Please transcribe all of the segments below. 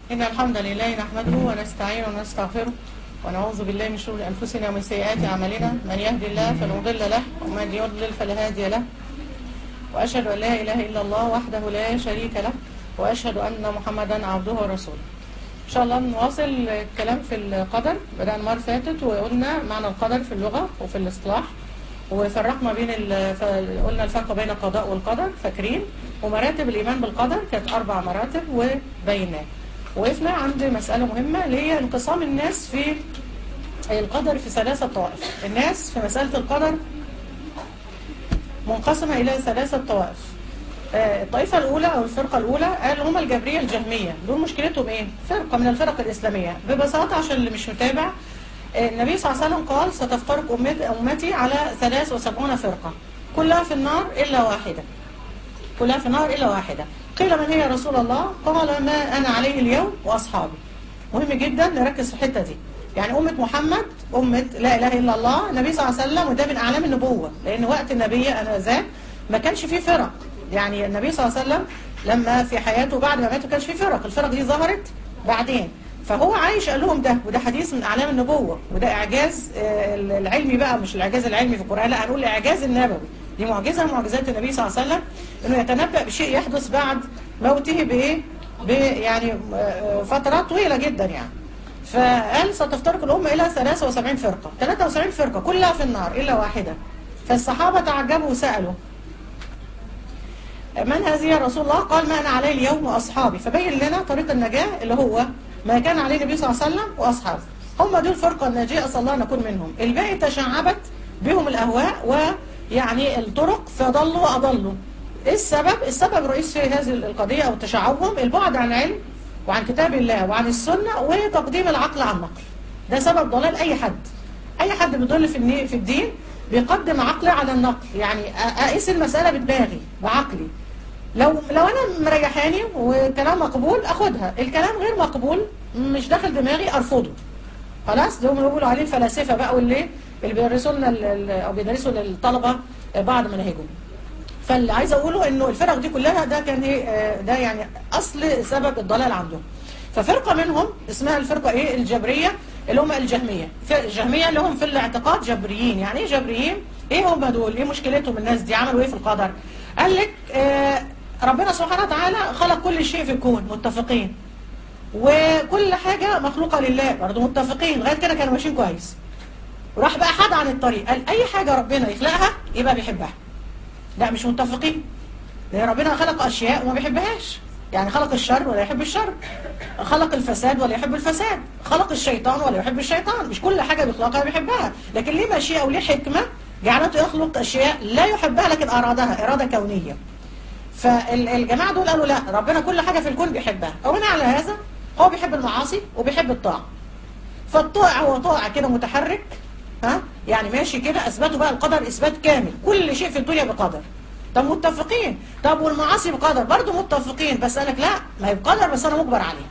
إن الحمد لله نحمده ونستعينه ونستغفره ونعوذ بالله من شرور أنفسنا ومن سيئات أعمالنا من يهد الله فلا مضل له ومن يضلل فلا هادي له وأشهد أن لا إله إلا الله وحده لا شريك له وأشهد أن محمدا عبده ورسوله إن شاء الله نواصل الكلام في القدر بدأنا المرة اللي فاتت وقلنا معنى القدر في اللغة وفي الاصطلاح وفرقنا بين ال... ف- قلنا الفرق بين القضاء والقدر فاكرين ومراتب الإيمان بالقدر كانت أربع مراتب وبيناه وقفنا عند مسألة مهمة اللي هي انقسام الناس في القدر في ثلاثة طوائف الناس في مسألة القدر منقسمة إلى ثلاثة طوائف آه، الطائفة الأولى أو الفرقة الأولى قال هم الجبرية الجهمية دول مشكلتهم إيه؟ فرقة من الفرق الإسلامية ببساطة عشان اللي مش متابع آه، النبي صلى الله عليه وسلم قال ستفترق أمت- أمتي على 73 فرقة كلها في النار إلا واحدة كلها في النار إلا واحدة قيل من هي يا رسول الله قال ما أنا عليه اليوم وأصحابي مهم جدا نركز في الحتة دي يعني أمة محمد أمة لا إله إلا الله النبي صلى الله عليه وسلم وده من أعلام النبوة لأن وقت النبي أنا ذاك ما كانش فيه فرق يعني النبي صلى الله عليه وسلم لما في حياته بعد ما مات ما كانش فيه فرق الفرق دي ظهرت بعدين فهو عايش قال لهم ده وده حديث من أعلام النبوة وده إعجاز آه، العلمي بقى مش الإعجاز العلمي في القرآن لا هنقول الإعجاز النبوي دي معجزة من معجزات النبي صلى الله عليه وسلم إنه يتنبأ بشيء يحدث بعد موته بإيه؟ ب يعني آه، فترات طويلة جدا يعني فقال ستفترق الأمة إلى 73 فرقة 73 فرقة كلها في النار إلا واحدة فالصحابة تعجبوا وسألوا من هذه يا رسول الله قال ما أنا عليه اليوم وأصحابي فبين لنا طريق النجاة اللي هو ما كان عليه النبي صلى الله عليه وسلم وأصحابه هم دول الفرقة الناجية أسأل الله أن نكون منهم الباقي تشعبت بهم الأهواء ويعني الطرق فضلوا وأضلوا إيه السبب؟ السبب الرئيسي في هذه القضية أو تشعبهم البعد عن العلم وعن كتاب الله وعن السنة وتقديم العقل عن النقل ده سبب ضلال أي حد أي حد بيضل في الني- في الدين بيقدم عقله على النقل يعني أ- أقيس المسألة بدماغي بعقلي لو لو انا مريحاني وكلام مقبول اخدها الكلام غير مقبول مش داخل دماغي ارفضه خلاص ده هم بيقولوا عليه الفلاسفه بقى واللي اللي بيدرسوا لنا ال- ال- او بيدرسوا للطلبه بعض مناهجهم فاللي عايز اقوله انه الفرق دي كلها ده كان ايه آه، ده يعني اصل سبب الضلال عندهم ففرقه منهم اسمها الفرقه ايه الجبريه اللي هم الجهميه ف- الجهميه اللي هم في الاعتقاد جبريين يعني ايه جبريين ايه هم دول ايه مشكلتهم الناس دي عملوا ايه في القدر قال لك آه ربنا سبحانه وتعالى خلق كل شيء في الكون متفقين وكل حاجه مخلوقه لله برضه متفقين لغايه كده كانوا ماشيين كويس وراح بقى حد عن الطريق قال اي حاجه ربنا يخلقها يبقى بيحبها لا مش متفقين لان ربنا خلق اشياء وما بيحبهاش يعني خلق الشر ولا يحب الشر خلق الفساد ولا يحب الفساد خلق الشيطان ولا يحب الشيطان مش كل حاجه بيخلقها بيحبها لكن ليه مشيئه وليه حكمه جعلته يخلق اشياء لا يحبها لكن ارادها اراده كونيه فالجماعه دول قالوا لا ربنا كل حاجه في الكون بيحبها وبناء على هذا هو بيحب المعاصي وبيحب الطاعه فالطائع هو طائع كده متحرك ها يعني ماشي كده اثبتوا بقى القدر اثبات كامل كل شيء في الدنيا بقدر طب متفقين طب والمعاصي بقدر برضه متفقين بس قالك لا ما هي بقدر بس انا مجبر عليها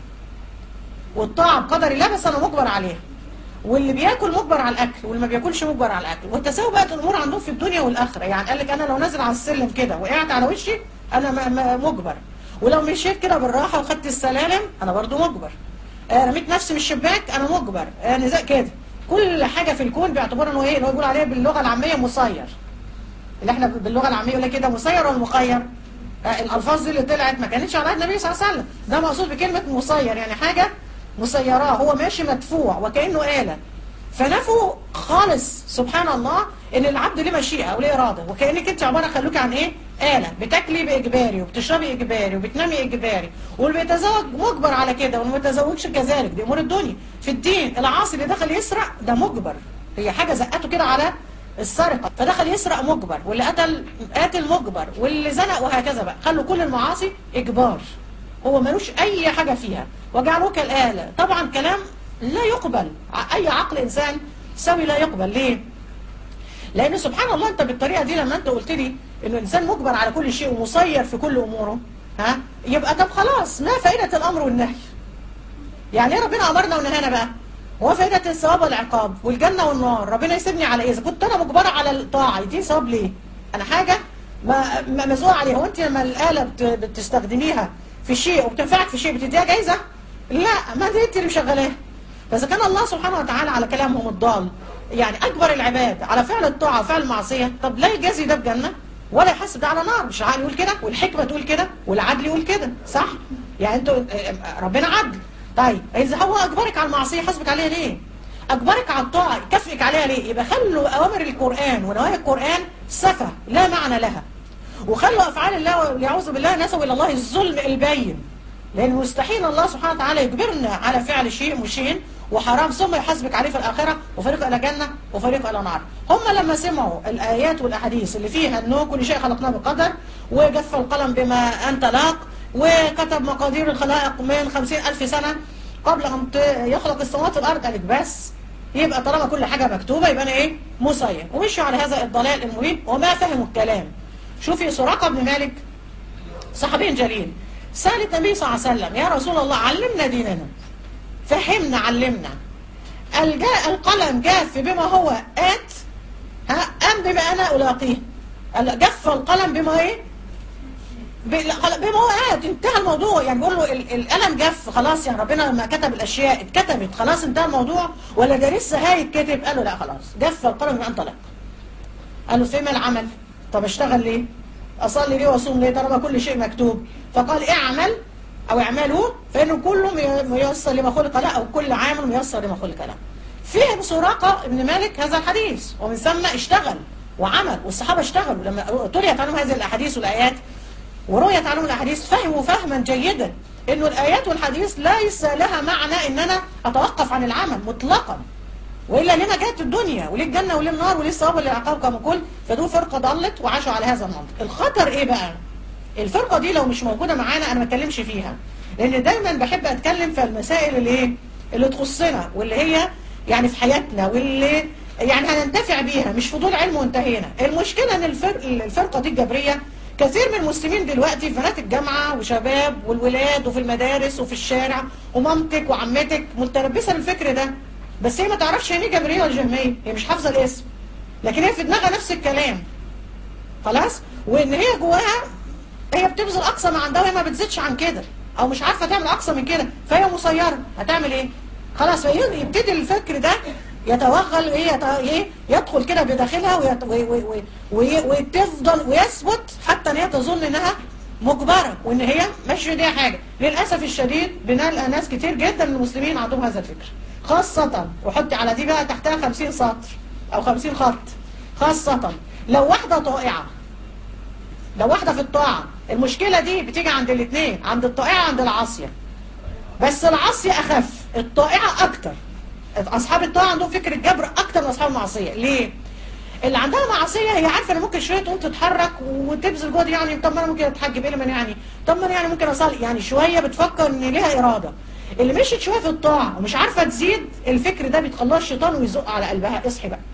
والطاعه بقدر الله بس انا مجبر عليها واللي بياكل مجبر على الاكل واللي ما بياكلش مجبر على الاكل والتساوي بقت الامور عندهم في الدنيا والاخره يعني قال لك انا لو نازل على السلم كده وقعت على وشي انا م- م- مجبر ولو مشيت كده بالراحه وخدت السلالم انا برضو مجبر آه، رميت نفسي من الشباك انا مجبر آه، نزاع كده كل حاجه في الكون بيعتبرها انه ايه اللي هو بيقول عليها باللغه العاميه مسير اللي احنا باللغه العاميه يقول لك كده مسير ولا مخير آه، الالفاظ دي اللي طلعت ما كانتش على عهد النبي صلى الله عليه وسلم ده مقصود بكلمه مسير يعني حاجه مسيراه هو ماشي مدفوع وكانه آلة فنفوا خالص سبحان الله ان العبد ليه مشيئه وليه اراده وكانك انت عباره خلوكي عن ايه آلة بتاكلي باجباري وبتشربي اجباري وبتنامي اجباري واللي بيتزوج مجبر على كده واللي ما بيتزوجش كذلك دي امور الدنيا في الدين العاصي اللي دخل يسرق ده مجبر هي حاجه زقته كده على السرقه فدخل يسرق مجبر واللي قتل قاتل مجبر واللي زنق وهكذا بقى خلوا كل المعاصي اجبار هو ملوش اي حاجه فيها وجعلوه كالاله طبعا كلام لا يقبل ع- اي عقل انسان سوي لا يقبل ليه لان سبحان الله انت بالطريقه دي لما انت قلت لي انه انسان مجبر على كل شيء ومسير في كل اموره ها يبقى طب خلاص ما فائده الامر والنهي يعني ايه ربنا امرنا ونهانا بقى هو فائده الثواب والعقاب والجنه والنار ربنا يسيبني على ايه اذا كنت انا مجبره على الطاعه يديني ثواب ليه انا حاجه ما ما- مزوع عليها وانت لما الاله بت- بتستخدميها في شيء وبتنفعك في شيء بتديها جايزه لا ما دي انت اللي مشغلاه فاذا كان الله سبحانه وتعالى على كلامهم الضال يعني اجبر العباد على فعل الطاعه وفعل المعصيه طب لا يجازي ده بجنه ولا يحاسب ده على نار مش العقل يقول كده والحكمه تقول كده والعدل يقول كده صح يعني انتوا ربنا عدل طيب اذا هو اجبرك على المعصيه حاسبك عليها ليه اجبرك على الطاعه يكافئك عليها ليه يبقى خلوا اوامر القران ونواهي القران سفه لا معنى لها وخلوا افعال الله والعياذ بالله نسبوا الى الله الظلم البين لان مستحيل الله سبحانه وتعالى يجبرنا على فعل شيء مشين وحرام ثم يحاسبك عليه في الاخره وفريق الى جنه وفريق الى نار هم لما سمعوا الايات والاحاديث اللي فيها انه كل شيء خلقناه بقدر وجف القلم بما انت لاق وكتب مقادير الخلائق من خمسين ألف سنة قبل أن يخلق السماوات والأرض قالك بس يبقى طالما كل حاجة مكتوبة يبقى أنا إيه مسير ومشوا على هذا الضلال المبين وما فهموا الكلام شوفي سراقة بن مالك صحابي جليل سأل النبي صلى الله عليه وسلم يا رسول الله علمنا ديننا فهمنا علمنا الجاء القلم جاف بما هو آت ها أم بما أنا ألاقيه جف القلم بما إيه بما هو آت انتهى الموضوع يعني بيقول له القلم جف خلاص يعني ربنا لما كتب الأشياء اتكتبت خلاص انتهى الموضوع ولا ده لسه هيتكتب قال له لا خلاص جف القلم بما انطلق قال له فين العمل طب اشتغل ليه أصلي ليه وأصوم ليه طالما كل شيء مكتوب فقال اعمل أو اعملوا فإنه كله ميسر لما خلق له أو كل عامل ميسر لما خلق له فهم سراقة ابن مالك هذا الحديث ومن ثم اشتغل وعمل والصحابة اشتغلوا لما تليت عنهم هذه الأحاديث والآيات ورؤيت عنهم الأحاديث فهموا فهما جيدا إنه الآيات والحديث ليس لها معنى إن أنا أتوقف عن العمل مطلقا وإلا لما جاءت الدنيا وليه الجنة وليه النار وليه الثواب وليه العقاب كما كل فدول فرقة ضلت وعاشوا على هذا المنطق الخطر إيه بقى الفرقة دي لو مش موجودة معانا أنا ما اتكلمش فيها لأن دايما بحب أتكلم في المسائل اللي إيه اللي تخصنا واللي هي يعني في حياتنا واللي يعني هننتفع بيها مش فضول علم وانتهينا المشكلة ان الفرق الفرقة دي الجبرية كثير من المسلمين دلوقتي في بنات الجامعة وشباب والولاد وفي المدارس وفي الشارع ومامتك وعمتك متلبسة بالفكر ده بس هي ما تعرفش هي جبرية ولا جهمية هي مش حافظة الاسم لكن هي في دماغها نفس الكلام خلاص وان هي جواها هي بتبذل اقصى ما عندها وهي ما بتزيدش عن كده او مش عارفة تعمل اقصى من كده فهي مسيرة هتعمل ايه خلاص يبتدي الفكر ده يتوغل ايه يدخل كده بداخلها وتفضل ويثبت حتى ان هي تظن انها مجبرة وان هي مش في حاجة للأسف الشديد بنلقى ناس كتير جدا من المسلمين عندهم هذا الفكر خاصة وحطي على دي بقى تحتها 50 سطر او 50 خط خاصة لو واحدة طائعة لو واحدة في الطاعة المشكلة دي بتيجي عند الاثنين عند الطائعة عند العاصية بس العاصية اخف الطائعة اكتر اصحاب الطاعة عندهم فكرة جبر اكتر من اصحاب المعصية ليه اللي عندها معصية هي عارفة ان ممكن شوية تقوم تتحرك وتبذل جهد يعني طب ما انا ممكن اتحجب ايه من يعني طب ما انا يعني ممكن اصلي يعني شوية بتفكر ان ليها ارادة اللي مشيت شوية في الطاعة ومش عارفة تزيد الفكر ده بيتخلص الشيطان ويزق على قلبها اصحي بقى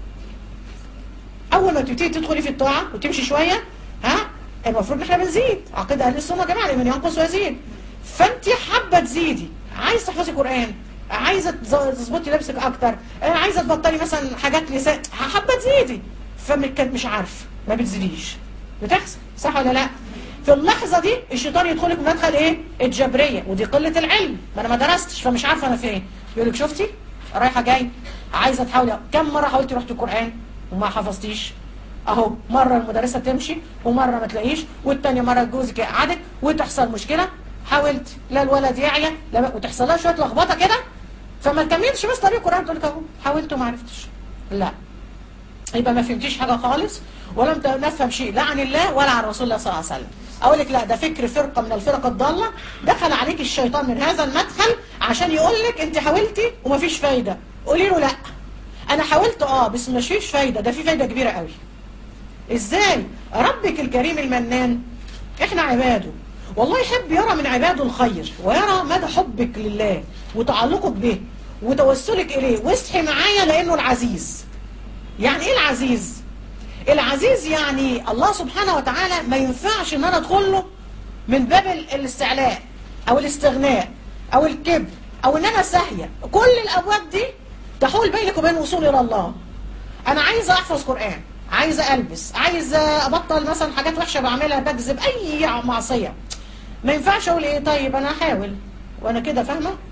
اول ما تبتدي تدخلي في الطاعة وتمشي شوية ها المفروض ان احنا بنزيد عقيدة اهل السنة يا جماعة لمن ينقص ويزيد فانت حابة تزيدي عايز تحفظي قرآن عايزة تظبطي لبسك اكتر عايزة تبطلي مثلا حاجات لسان حابة تزيدي فمش عارفه ما بتزيديش بتحصل صح ولا لا في اللحظة دي الشيطان يدخلك مدخل ايه الجبرية ودي قلة العلم ما انا ما درستش فمش عارفة انا فين يقول لك شفتي رايحة جاي عايزة تحاولي كم مرة حاولتي رحتي القرآن وما حفظتيش اهو مرة المدرسة تمشي ومرة ما تلاقيش والتانية مرة جوزك يقعدك وتحصل مشكلة حاولت لا الولد يعيا لا وتحصل لها شوية لخبطة كده فما تكملش بس طريق القرآن تقول لك اهو حاولت وما عرفتش لا يبقى ما فهمتيش حاجة خالص ولم نفهم شيء لا عن الله ولا عن رسول الله صلى الله عليه وسلم اقول لك لا ده فكر فرقة من الفرق الضالة دخل عليك الشيطان من هذا المدخل عشان يقول لك انت حاولتي وما فيش فايدة قولي له لا انا حاولت اه بس ما فيش فايدة ده في فايدة كبيرة قوي ازاي ربك الكريم المنان احنا عباده والله يحب يرى من عباده الخير ويرى مدى حبك لله وتعلقك به وتوسلك اليه واصحي معايا لانه العزيز يعني ايه العزيز العزيز يعني الله سبحانه وتعالى ما ينفعش ان انا ادخل له من باب الاستعلاء او الاستغناء او الكبر او ان انا ساهيه كل الابواب دي تحول بينك وبين الوصول الى الله انا عايزه احفظ قران عايزه البس عايزه ابطل مثلا حاجات وحشه بعملها بكذب اي معصيه ما ينفعش اقول ايه طيب انا هحاول وانا كده فاهمه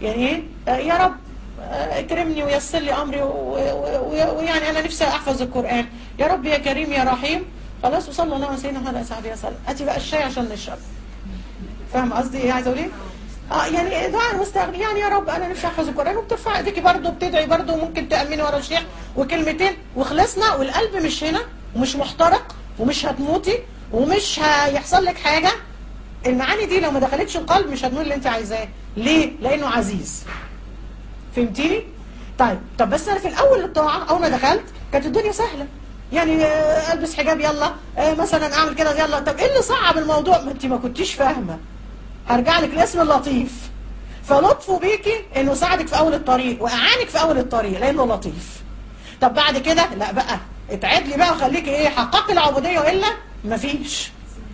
يعني ايه آه يا رب آه، اكرمني ويسر لي امري و- و- و- ويعني انا نفسي احفظ القران يا رب يا كريم يا رحيم خلاص وصلى الله على سيدنا محمد وعلى اله وسلم هاتي بقى الشاي عشان نشرب فاهم قصدي ايه عايزه اقول ايه اه يعني دعاء المستغني يعني يا رب انا نفسي احفظ القران وبترفع ايديكي برضه بتدعي برضه وممكن تامني ورا الشيخ وكلمتين وخلصنا والقلب مش هنا ومش محترق ومش هتموتي ومش هيحصل لك حاجه المعاني دي لو ما دخلتش القلب مش هتنول اللي انت عايزاه ليه لانه عزيز فهمتيني طيب طب بس انا في الاول الطاعه اول ما دخلت كانت الدنيا سهله يعني آه، البس حجاب يلا آه، مثلا اعمل كده يلا طب ايه اللي صعب الموضوع ما انت ما كنتيش فاهمه هرجع لك لاسم اللطيف فلطفه بيكي انه ساعدك في اول الطريق واعانك في اول الطريق لانه لطيف طب بعد كده لا بقى اتعدلي بقى وخليكي ايه حققي العبوديه والا مفيش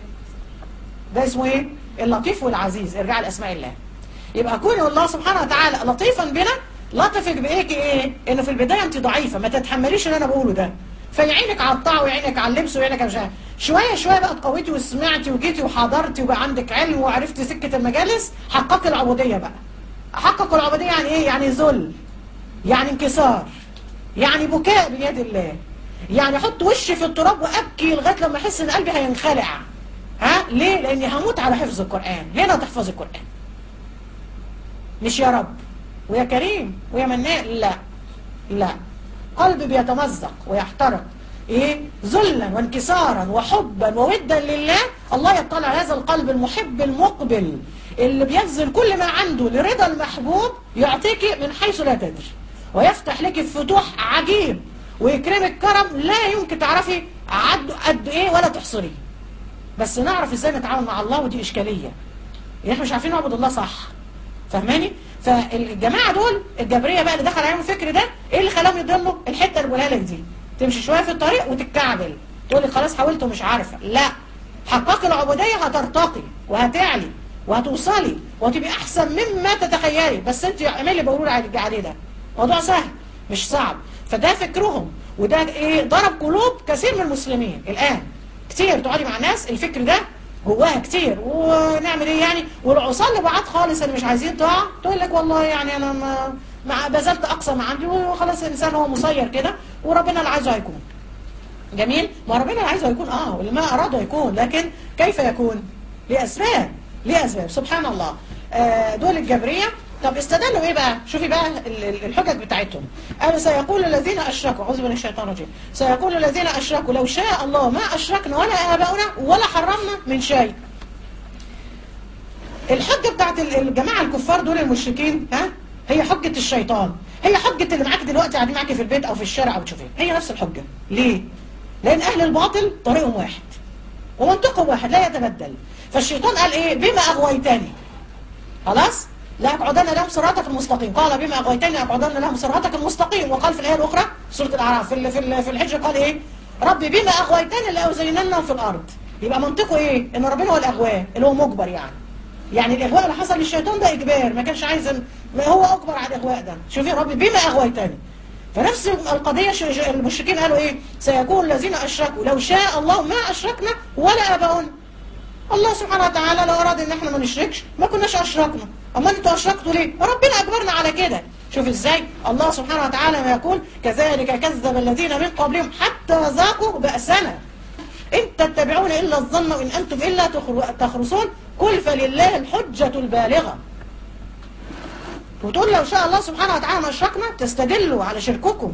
ده اسمه ايه اللطيف والعزيز ارجع لاسماء الله يبقى كون الله سبحانه وتعالى لطيفا بنا لطفك بايك ايه انه في البدايه انت ضعيفه ما تتحمليش اللي انا بقوله ده فيعينك على الطاعه ويعينك على اللبس ويعينك على مش عارف. شويه شويه بقى اتقويتي وسمعتي وجيتي وحضرتي وبقى عندك علم وعرفتي سكه المجالس حققي العبوديه بقى حقق العبوديه يعني ايه يعني ذل يعني انكسار يعني بكاء بيد الله يعني احط وشي في التراب وابكي لغايه لما احس ان قلبي هينخلع ها ليه لاني هموت على حفظ القران هنا تحفظ القران مش يا رب ويا كريم ويا منان لا لا قلبي بيتمزق ويحترق ايه ذلا وانكسارا وحبا وودا لله الله يطلع على هذا القلب المحب المقبل اللي بيبذل كل ما عنده لرضا المحبوب يعطيك من حيث لا تدري ويفتح لك فتوح عجيب ويكرمك كرم لا يمكن تعرفي عد قد ايه ولا تحصريه بس نعرف ازاي نتعامل مع الله ودي اشكاليه يعني احنا مش عارفين نعبد الله صح فاهماني فالجماعه دول الجبريه بقى اللي دخل عليهم الفكر ده ايه اللي خلاهم يضلوا الحته اللي بقولها لك دي تمشي شويه في الطريق وتتكعبل تقول لي خلاص حاولت ومش عارفه لا حققي العبوديه هترتقي وهتعلي وهتوصلي وهتبقي احسن مما تتخيلي بس انت اعملي اللي بقول عليه ده موضوع سهل مش صعب فده فكرهم وده ايه ضرب قلوب كثير من المسلمين الان كتير تقعدي مع ناس الفكر ده جواها كتير ونعمل ايه يعني والعصاه اللي بعاد خالص اللي مش عايزين طاعه تقول لك والله يعني انا ما مع بذلت اقصى ما عندي وخلاص الانسان هو مسير كده وربنا اللي عايزه هيكون جميل ما ربنا اللي عايزه هيكون اه واللي ما اراده يكون لكن كيف يكون لاسباب ليه اسباب سبحان الله آه دول الجبريه طب استدلوا ايه بقى شوفي بقى ال- ال- الحجج بتاعتهم قالوا سيقول الذين اشركوا اعوذ بالله من الشيطان الرجيم سيقول الذين اشركوا لو شاء الله ما اشركنا ولا اباؤنا ولا حرمنا من شيء الحجه بتاعت ال- الجماعه الكفار دول المشركين ها هي حجه الشيطان هي حجه اللي معاك دلوقتي قاعدين معاكي في البيت او في الشارع او تشوفين هي نفس الحجه ليه لان اهل الباطل طريقهم واحد ومنطقهم واحد لا يتبدل فالشيطان قال ايه بما اغويتني خلاص لا أقعدن لهم صراطك المستقيم قال بما أغويتني أقعدن لهم صراطك المستقيم وقال في الآية الأخرى سورة الأعراف في ال- في ال- في الحجر قال إيه ربي بما أغويتني لأزيننهم في الأرض يبقى منطقه إيه إن ربنا هو الأغواء اللي هو مجبر يعني يعني الإغواء اللي حصل للشيطان ده إجبار ما كانش عايز ما هو أجبر على الإغواء ده شوفي ربي بما أغويتني فنفس القضية ش- ش- المشركين قالوا إيه سيكون الذين أشركوا لو شاء الله ما أشركنا ولا آباؤنا الله سبحانه وتعالى لو أراد إن إحنا ما نشركش ما كناش أشركنا أما أنتوا أشركتوا ليه؟ ربنا أجبرنا على كده شوف إزاي الله سبحانه وتعالى ما يقول كذلك كذب الذين من قبلهم حتى ذاقوا بأسنا إن تتبعون إلا الظن وإن أنتم إلا تخر- تخرصون قل فلله الحجة البالغة وتقول لو شاء الله سبحانه وتعالى ما أشركنا تستدلوا على شرككم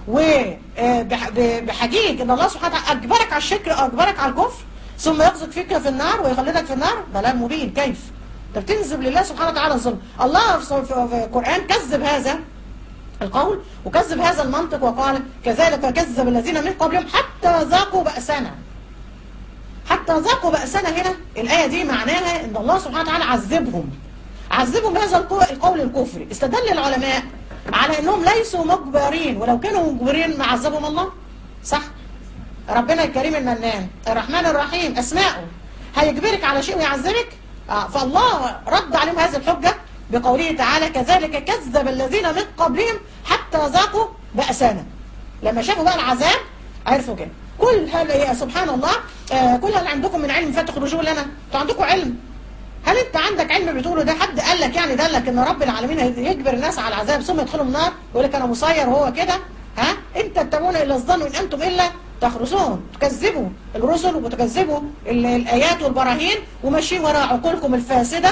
وبحقيقة ان الله سبحانه وتعالى اجبرك على الشرك اجبرك على الكفر ثم يقذف فيك في النار ويخلدك في النار ضلال مبين كيف انت بتنزب لله سبحانه وتعالى الظلم الله في في القرآن كذب هذا القول وكذب هذا المنطق وقال كذلك كذب الذين من قبلهم حتى ذاقوا بأسنا حتى ذاقوا بأسنا هنا الآية دي معناها ان الله سبحانه وتعالى عذبهم عذبهم بهذا القو- القول الكفري استدل العلماء على انهم ليسوا مجبرين ولو كانوا مجبرين ما عذبهم الله صح ربنا الكريم المنان الرحمن الرحيم اسماؤه هيجبرك على شيء ويعذبك آه فالله رد عليهم هذه الحجة بقوله تعالى كذلك كذب الذين من قبلهم حتى ذاقوا بأسانا لما شافوا بقى العذاب عرفوا كده كل هل يا سبحان الله آه كل هل عندكم من علم فتخرجوا لنا انتوا عندكم علم هل انت عندك علم بتقوله ده حد قال لك يعني دلك ان رب العالمين يجبر الناس على العذاب ثم يدخلوا النار يقول لك انا مسير وهو كده ها انت تتبعون الا الظن وان انتم الا تخرسون تكذبوا الرسل وتكذبوا ال- الايات والبراهين وماشيين وراء عقولكم الفاسده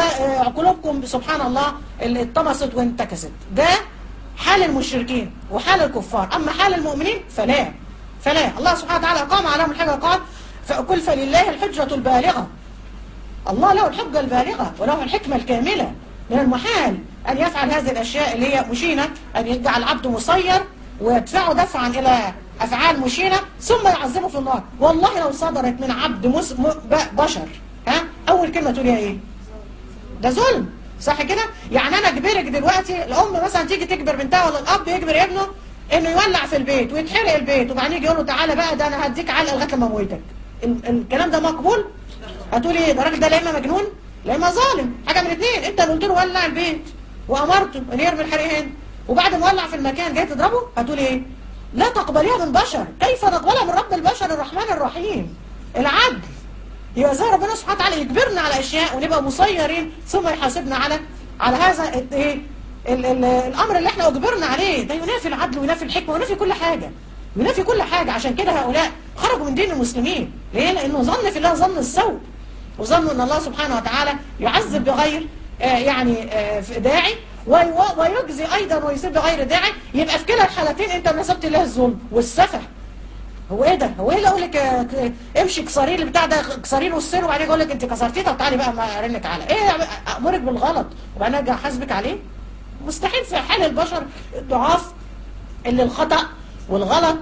وعقولكم سبحان الله اللي اتطمست وانتكست ده حال المشركين وحال الكفار اما حال المؤمنين فلا فلا الله سبحانه وتعالى قام عليهم الحاجه قال فقل فلله الحجه البالغه الله له الحجة البالغة وله الحكمة الكاملة من المحال أن يفعل هذه الأشياء اللي هي مشينة أن يجعل عبده مسير ويدفعه دفعا إلى أفعال مشينة ثم يعذبه في النار والله لو صدرت من عبد مس... م... ب- بشر ها أول كلمة تقوليها إيه ده ظلم صح كده يعني أنا أجبرك دلوقتي الأم مثلا تيجي تجبر بنتها ولا الأب يجبر ابنه إنه يولع في البيت ويتحرق البيت وبعدين يجي يقول له تعالى بقى ده أنا هديك علقة لغاية لما أموتك ال- الكلام ده مقبول هتقولي ايه ده الراجل ده لا اما مجنون لا اما ظالم حاجه من الاثنين انت اللي قلت له ولع البيت وامرته ان يرمي الحريقين وبعد ما ولع في المكان جاي تضربه هتقولي ايه لا تقبليها من بشر كيف نقبلها من رب البشر الرحمن الرحيم العدل يبقى ازاي ربنا سبحانه وتعالى يجبرنا على اشياء ونبقى مسيرين ثم يحاسبنا على على هذا ال- ايه ال- ال- الامر اللي احنا اجبرنا عليه ده ينافي العدل وينافي الحكمه وينافي كل حاجه ينافي كل حاجه عشان كده هؤلاء خرجوا من دين المسلمين ليه لانه ظن في الله ظن السوء وظنوا ان الله سبحانه وتعالى يعذب بغير آه، يعني آه، في داعي وي- ويجزي ايضا ويسيب بغير داعي يبقى في كلا الحالتين انت نسبت الله الظلم والسفه هو ايه ده هو ايه اللي اقول لك آه، ك- امشي كسري اللي بتاع ده كسري له السن وبعدين اقول لك انت كسرتيه طب تعالي بقى ما ارنك على ايه امرك بالغلط وبعدين ارجع احاسبك عليه مستحيل في حال البشر الضعاف اللي الخطأ والغلط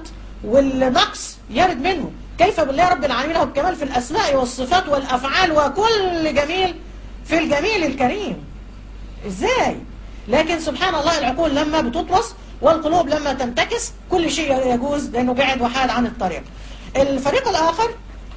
والنقص يرد منه كيف بالله رب العالمين له الكمال في الأسماء والصفات والأفعال وكل جميل في الجميل الكريم ازاي لكن سبحان الله العقول لما بتطمس والقلوب لما تنتكس كل شيء يجوز لأنه بعد وحال عن الطريق الفريق الآخر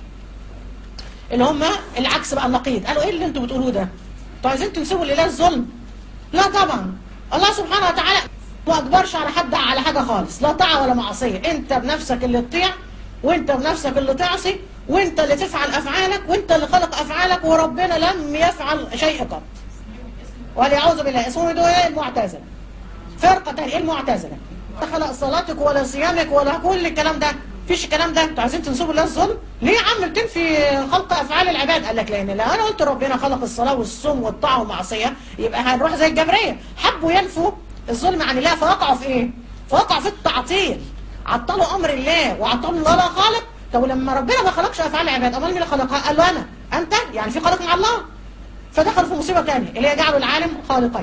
اللي هم العكس بقى النقيض قالوا ايه اللي انتوا بتقولوه ده انتوا عايزين تنسبوا لله الظلم لا طبعا الله سبحانه وتعالى ما اجبرش على حد على حاجه خالص لا طاعه ولا معصيه انت بنفسك اللي تطيع وانت بنفسك اللي تعصي وانت اللي تفعل افعالك وانت اللي خلق افعالك وربنا لم يفعل شيء قط وليعوذ بالله اسمه دول المعتزله فرقه تانية ايه المعتزله لا خلق صلاتك ولا صيامك ولا كل الكلام ده مفيش الكلام ده انتوا عايزين تنسبوا لله الظلم ليه يا عم بتنفي خلق افعال العباد قال لك لان لو انا قلت ربنا خلق الصلاه والصوم والطاعه والمعصيه يبقى هنروح زي الجبريه حبوا ينفوا الظلم عن الله فوقعوا في ايه فوقعوا في التعطيل عطلوا امر الله وعطلوا الله لا خالق طب لما ربنا ما خلقش افعال العباد امال مين اللي خلقها قال له انا انت يعني في خالق مع الله فدخلوا في مصيبه ثانيه اللي هي جعلوا العالم خالقين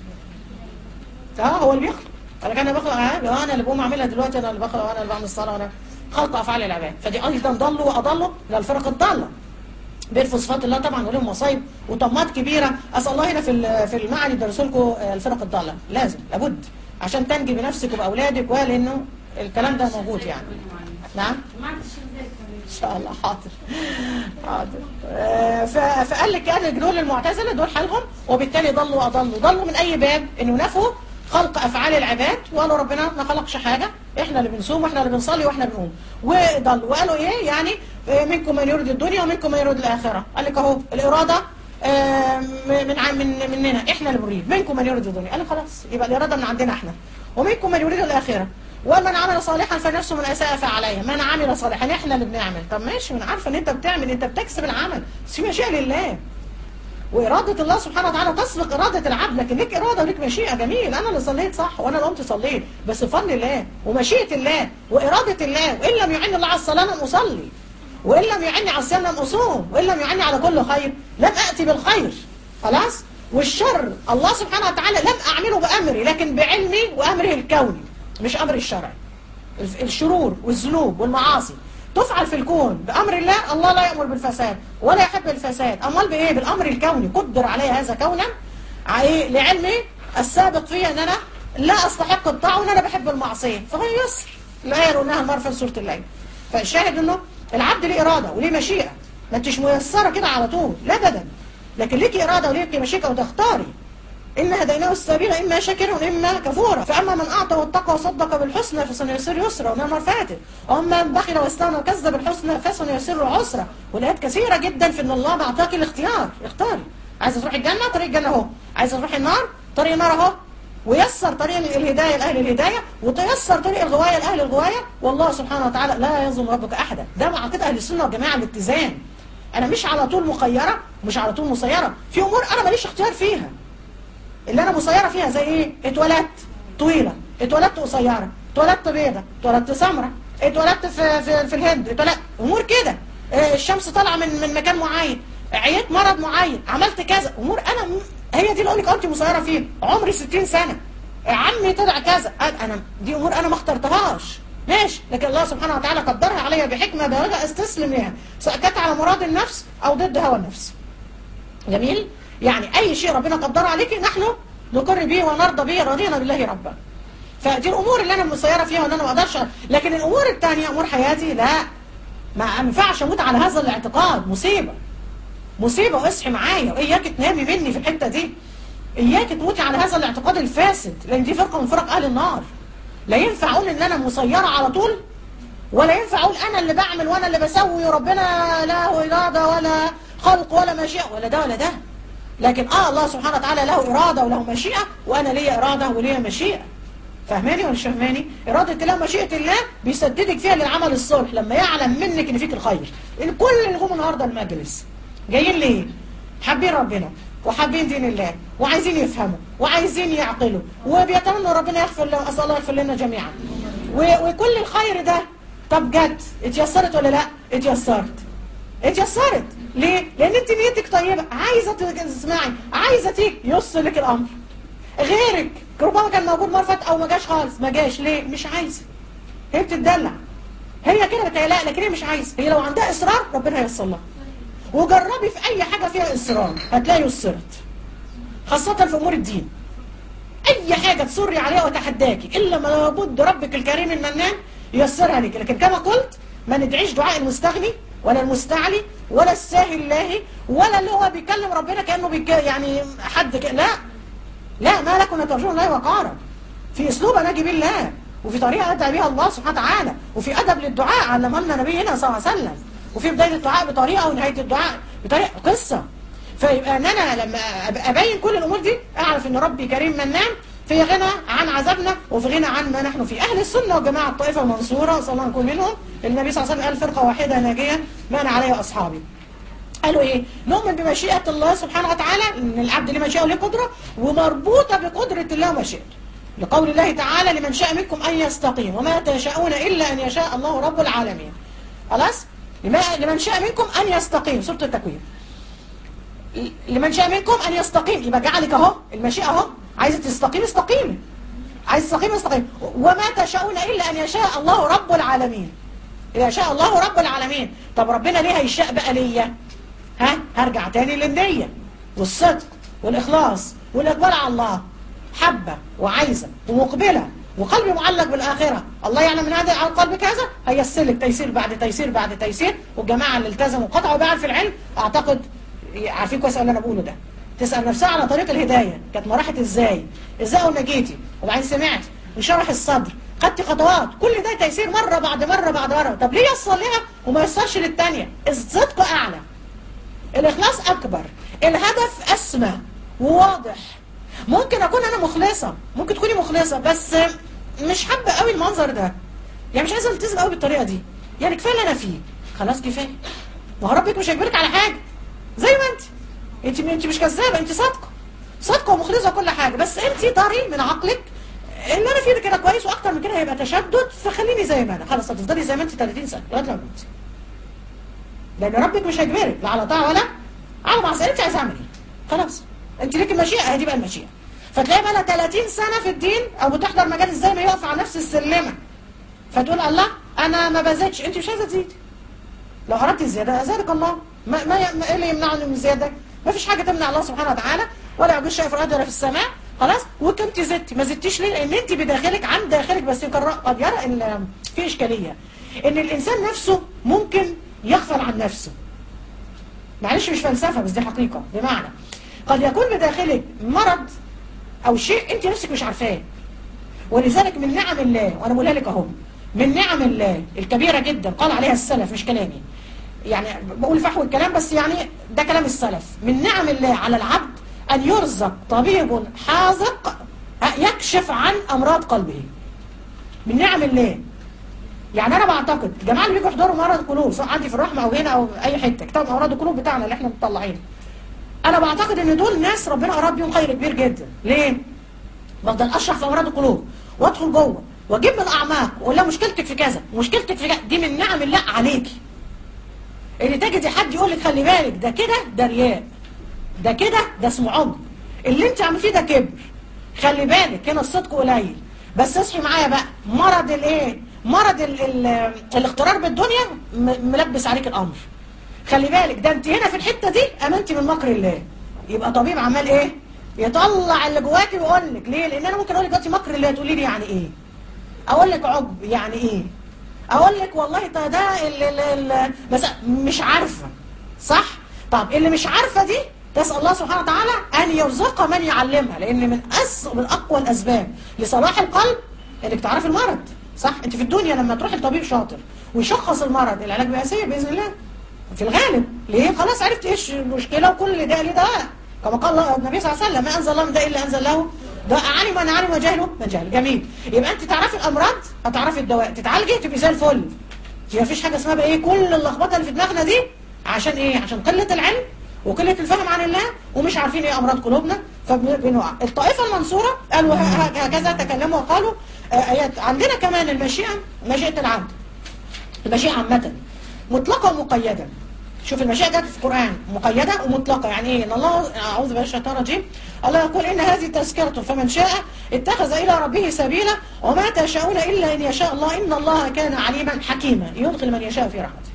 اه هو اللي بيخلق قال لك انا بخلق اه انا اللي بقوم اعملها دلوقتي انا اللي بخلق وانا اللي بعمل الصلاه وانا خلق افعال العباد فدي ايضا ضلوا واضلوا للفرق الضاله بيرفض صفات الله طبعا ولهم مصايب وطمات كبيره اسال الله هنا في ال- في المعهد يدرسوا لكم الفرق الضاله لازم لابد عشان تنجي بنفسك وباولادك ولانه الكلام ده موجود يعني نعم ان شاء الله حاضر حاضر آه، ف- فقال لك كان دول المعتزله دول حالهم وبالتالي ضلوا واضلوا ضلوا من اي باب انه نفوا خلق افعال العباد وقالوا ربنا ما خلقش حاجه احنا اللي بنصوم واحنا اللي بنصلي واحنا بنقوم وضلوا وقالوا ايه يعني آه، منكم من يريد الدنيا ومنكم من يريد الاخره قال لك اهو الاراده آه، من ع- من مننا احنا اللي بنريد منكم من يريد الدنيا قال خلاص يبقى الاراده من عندنا احنا ومنكم من يريد الاخره ومن عمل صالحا فنفسه من اساء فعليه من عمل صالحا احنا اللي بنعمل طب ماشي من عارفه ان انت بتعمل انت بتكسب العمل بس في مشيئه لله وإرادة الله سبحانه وتعالى تسبق إرادة العبد لكن ليك إرادة وليك مشيئة جميل أنا اللي صليت صح وأنا اللي قمت صليت بس بفضل الله ومشيئة الله وإرادة الله وإن لم يعن الله على الصلاة لم أصلي وإن لم يعني على الصيام لم أصوم وإن لم يعني على كل خير لم أأتي بالخير خلاص والشر الله سبحانه وتعالى لم أعمله بأمري لكن بعلمي وأمره الكوني مش أمر الشرعي الف- الشرور والذنوب والمعاصي تفعل في الكون بأمر الله الله لا يأمر بالفساد ولا يحب الفساد أمال بإيه بالأمر الكوني قدر علي هذا كونا عي- لعلمي السابق فيه أن أنا لا أستحق الطاعة وأن أنا بحب المعصية فهو يسر الآية قلناها المرة في سورة الليل فالشاهد أنه العبد ليه إرادة وليه مشيئة ما انتش ميسرة كده على طول لا أبدا لكن ليكي إرادة وليكي مشيئة وتختاري إن هديناه السبيل إما شاكرا وإما كفورا فأما من أعطى واتقى وصدق بالحسنى فسنيسر يسرا ونعم الفاتح وأما من بخل واستغنى وكذب بالحسنى فسنيسر عسرا والآيات كثيرة جدا في إن الله معطاك الاختيار اختاري عايزة تروحي الجنة طريق الجنة أهو عايزة تروحي النار طريق النار أهو ويسر طريق الهداية لأهل الهداية وتيسر طريق الغواية لأهل الغواية والله سبحانه وتعالى لا يظلم ربك أحدا ده معقد أهل السنة والجماعة الاتزان أنا مش على طول مخيرة مش على طول مسيرة في أمور أنا ماليش اختيار فيها اللي أنا مسيرة فيها زي إيه اتولدت طويلة اتولدت قصيرة اتولدت بيضة اتولدت سمرة اتولدت في, في, في الهند اتولدت أمور كده اه الشمس طالعة من من مكان معين عيت مرض معين عملت كذا أمور أنا م... هي دي اللي أقول لك أنت مسيرة فيها عمري 60 سنة عمي طلع كذا أنا دي أمور أنا ما اخترتهاش ماشي لكن الله سبحانه وتعالى قدرها عليا بحكمة بالغة استسلم لها سواء كانت على مراد النفس أو ضد هوى النفس جميل يعني أي شيء ربنا قدره عليك نحن نقر به ونرضى به رضينا بالله ربا فدي الأمور اللي أنا مسيرة فيها وأن أنا ما أقدرش لكن الأمور الثانية أمور حياتي لا ما ينفعش أموت على هذا الاعتقاد مصيبة مصيبة واصحي معايا وإياك تنامي مني في الحتة دي إياك تموتي على هذا الاعتقاد الفاسد لأن دي فرقة من فرق أهل النار لا ينفع أقول إن أنا مسيرة على طول ولا ينفع أقول أنا اللي بعمل وأنا اللي بسوي وربنا لا إرادة ولا خلق ولا مشيئة ولا ده ولا ده لكن آه الله سبحانه وتعالى له إرادة وله مشيئة وأنا ليا إرادة وليا مشيئة فاهماني ولا مش فاهماني إرادة الله مشيئة الله بيسددك فيها للعمل الصالح لما يعلم منك إن فيك الخير الكل اللي هم النهاردة المجلس جايين ليه حابين ربنا وحابين دين الله وعايزين يفهموا وعايزين يعقلوا وبيتمنوا ربنا يغفر لهم أسأل الله يغفر لنا جميعا وكل الخير ده طب جت اتيسرت ولا لا اتيسرت اتيسرت ليه لان انت نيتك طيبه عايزه تسمعي عايزه تيجي يوصل لك الامر غيرك ربما كان موجود مرفت او ما جاش خالص ما جاش ليه مش عايزه هي بتدلع هي كده بتقلق لكن هي مش عايزه هي لو عندها اصرار ربنا هيوصل لها وجربي في اي حاجه فيها اصرار هتلاقي يسرت خاصه في امور الدين اي حاجه تصري عليها وتحداكي الا ما لابد ربك الكريم المنان ييسرها لك لكن كما قلت ما ندعيش دعاء المستغني ولا المستعلي ولا الساهي الله ولا اللي هو بيكلم ربنا كانه بيك يعني حد ك... لا لا ما لكم ترجون الله وقارا في اسلوب اناجي بيه الله وفي طريقه ادعي بيها الله سبحانه وتعالى وفي ادب للدعاء علمها لنا نبينا صلى الله عليه وسلم وفي بدايه الدعاء بطريقه ونهايه الدعاء بطريقه قصه فيبقى ان انا لما ابين كل الامور دي اعرف ان ربي كريم منان في غنى عن عذابنا وفي غنى عن ما نحن فيه أهل السنة والجماعة الطائفة المنصورة صلى الله عليه منهم النبي صلى الله عليه وسلم قال فرقة واحدة ناجية ما أنا عليه وأصحابي قالوا إيه نؤمن بمشيئة الله سبحانه وتعالى إن العبد لمن شاء له قدرة ومربوطة بقدرة الله ومشيئته لقول الله تعالى لمن شاء منكم أن يستقيم وما تشاءون إلا أن يشاء الله رب العالمين خلاص لمن شاء منكم أن يستقيم سورة التكوين لمن شاء منكم أن يستقيم يبقى جعلك أهو المشيئة أهو عايزة تستقيم استقيمي عايز تستقيم استقيم وما تشاءون إلا أن يشاء الله رب العالمين إذا شاء الله رب العالمين طب ربنا ليه هيشاء بقى ليا ها هرجع تاني للنية والصدق والإخلاص والإقبال على الله حبة وعايزة ومقبلة وقلبي معلق بالآخرة الله يعلم من هذا على القلب كذا هيسلك تيسير بعد تيسير بعد تيسير والجماعة اللي التزموا وقطعوا بقى في العلم أعتقد عارفين كويس اللي أنا بقوله ده تسأل نفسها على طريق الهداية كانت مراحل ازاي ازاي اول ما جيتي وبعدين سمعت انشرح الصدر خدتي خطوات كل ده تيسير مرة بعد مرة بعد مرة طب ليه يصل لها وما يصلش للتانية الصدق اعلى الاخلاص اكبر الهدف اسمى وواضح ممكن اكون انا مخلصة ممكن تكوني مخلصة بس مش حابة قوي المنظر ده يعني مش عايزة التزم قوي بالطريقة دي يعني كفاية اللي انا فيه خلاص كفاية ما هو ربك مش هيجبرك على حاجة زي ما انت انت انت مش كذابه انت صادقه صادقه ومخلصه كل حاجه بس انت طري من عقلك اللي انا فيه ده كده كويس واكتر من كده هيبقى تشدد فخليني زي ما انا خلاص هتفضلي زي ما انت 30 سنه لغايه لما تموتي لان ربك مش هيجبرك لا على طاعه ولا على معصيه انت عايزه اعمل ايه خلاص انت ليك المشيئه هي دي بقى المشيئه فتلاقي بقى 30 سنه في الدين او بتحضر مجال ازاي ما يقف على نفس السلمه فتقول الله انا ما بزيدش انت مش عايزه تزيدي لو اردت الزياده ازادك الله ما ما ايه اللي يمنعني من الزياده ما فيش حاجة تمنع الله سبحانه وتعالى ولا يعجز شيء في الأرض ولا في السماء خلاص وكنت زدتي ما زدتيش ليه لأن أنت بداخلك عن داخلك بس قد يرى إن في إشكالية إن الإنسان نفسه ممكن يغفل عن نفسه معلش مش فلسفة بس دي حقيقة بمعنى قد يكون بداخلك مرض او شيء انت نفسك مش عارفاه ولذلك من نعم الله وانا بقولها لك اهو من نعم الله الكبيره جدا قال عليها السلف مش كلامي يعني بقول فحوى الكلام بس يعني ده كلام السلف من نعم الله على العبد ان يرزق طبيب حاذق يكشف عن امراض قلبه من نعم الله يعني انا بعتقد الجماعه اللي بيجوا يحضروا مرض القلوب سواء عندي في الرحمه او هنا او اي حته كتاب امراض القلوب بتاعنا اللي احنا مطلعينه انا بعتقد ان دول ناس ربنا اراد بيهم خير كبير جدا ليه بفضل اشرح في امراض القلوب وادخل جوه واجيب من الاعماق واقول لها مشكلتك في كذا مشكلتك في كذا دي من نعم الله عليكي اللي تجدي حد يقول لك خلي بالك ده كده ده رياء ده كده ده اسمه عمر اللي انت عامل فيه ده كبر خلي بالك هنا الصدق قليل بس اصحي معايا بقى مرض الايه مرض ال ال الاغترار بالدنيا ملبس عليك الامر خلي بالك ده انت هنا في الحته دي امنتي من مكر الله يبقى طبيب عمال ايه يطلع اللي جواكي ويقول لك ليه لان انا ممكن اقول لك دلوقتي مكر الله تقولي لي يعني ايه اقول لك عجب يعني ايه اقول لك والله ده ده ال ال ال بس مش عارفه صح طب اللي مش عارفه دي تسال الله سبحانه وتعالى ان يرزق من يعلمها لان من أس من اقوى الاسباب لصلاح القلب انك تعرفي المرض صح انت في الدنيا لما تروحي لطبيب شاطر ويشخص المرض العلاج بيبقى سيء باذن الله في الغالب ليه خلاص عرفت ايش المشكله وكل ده ليه دواء كما قال النبي صلى الله عليه وسلم ما انزل الله من داء الا انزل له دواء علم من علم وجهله من جهل جميل يبقى انت تعرفي الامراض هتعرفي الدواء تتعالجي تبقي زي الفل يبقى مفيش حاجه اسمها بقى ايه كل اللخبطه اللي في دماغنا دي عشان ايه عشان قله العلم وقله الفهم عن الله ومش عارفين ايه امراض قلوبنا فبنقع الطائفه المنصوره قالوا هكذا تكلموا وقالوا ايات عندنا كمان المشيئه مشيئه العبد المشيئه عامه مطلقه ومقيده شوف المشيئة جت في القرآن مقيدة ومطلقة يعني ايه ان الله اعوذ بالله الشيطان الرجيم الله يقول ان هذه تذكرة فمن شاء اتخذ الى ربه سبيلا وما تشاءون الا ان يشاء الله ان الله كان عليما حكيما يدخل من يشاء في رحمته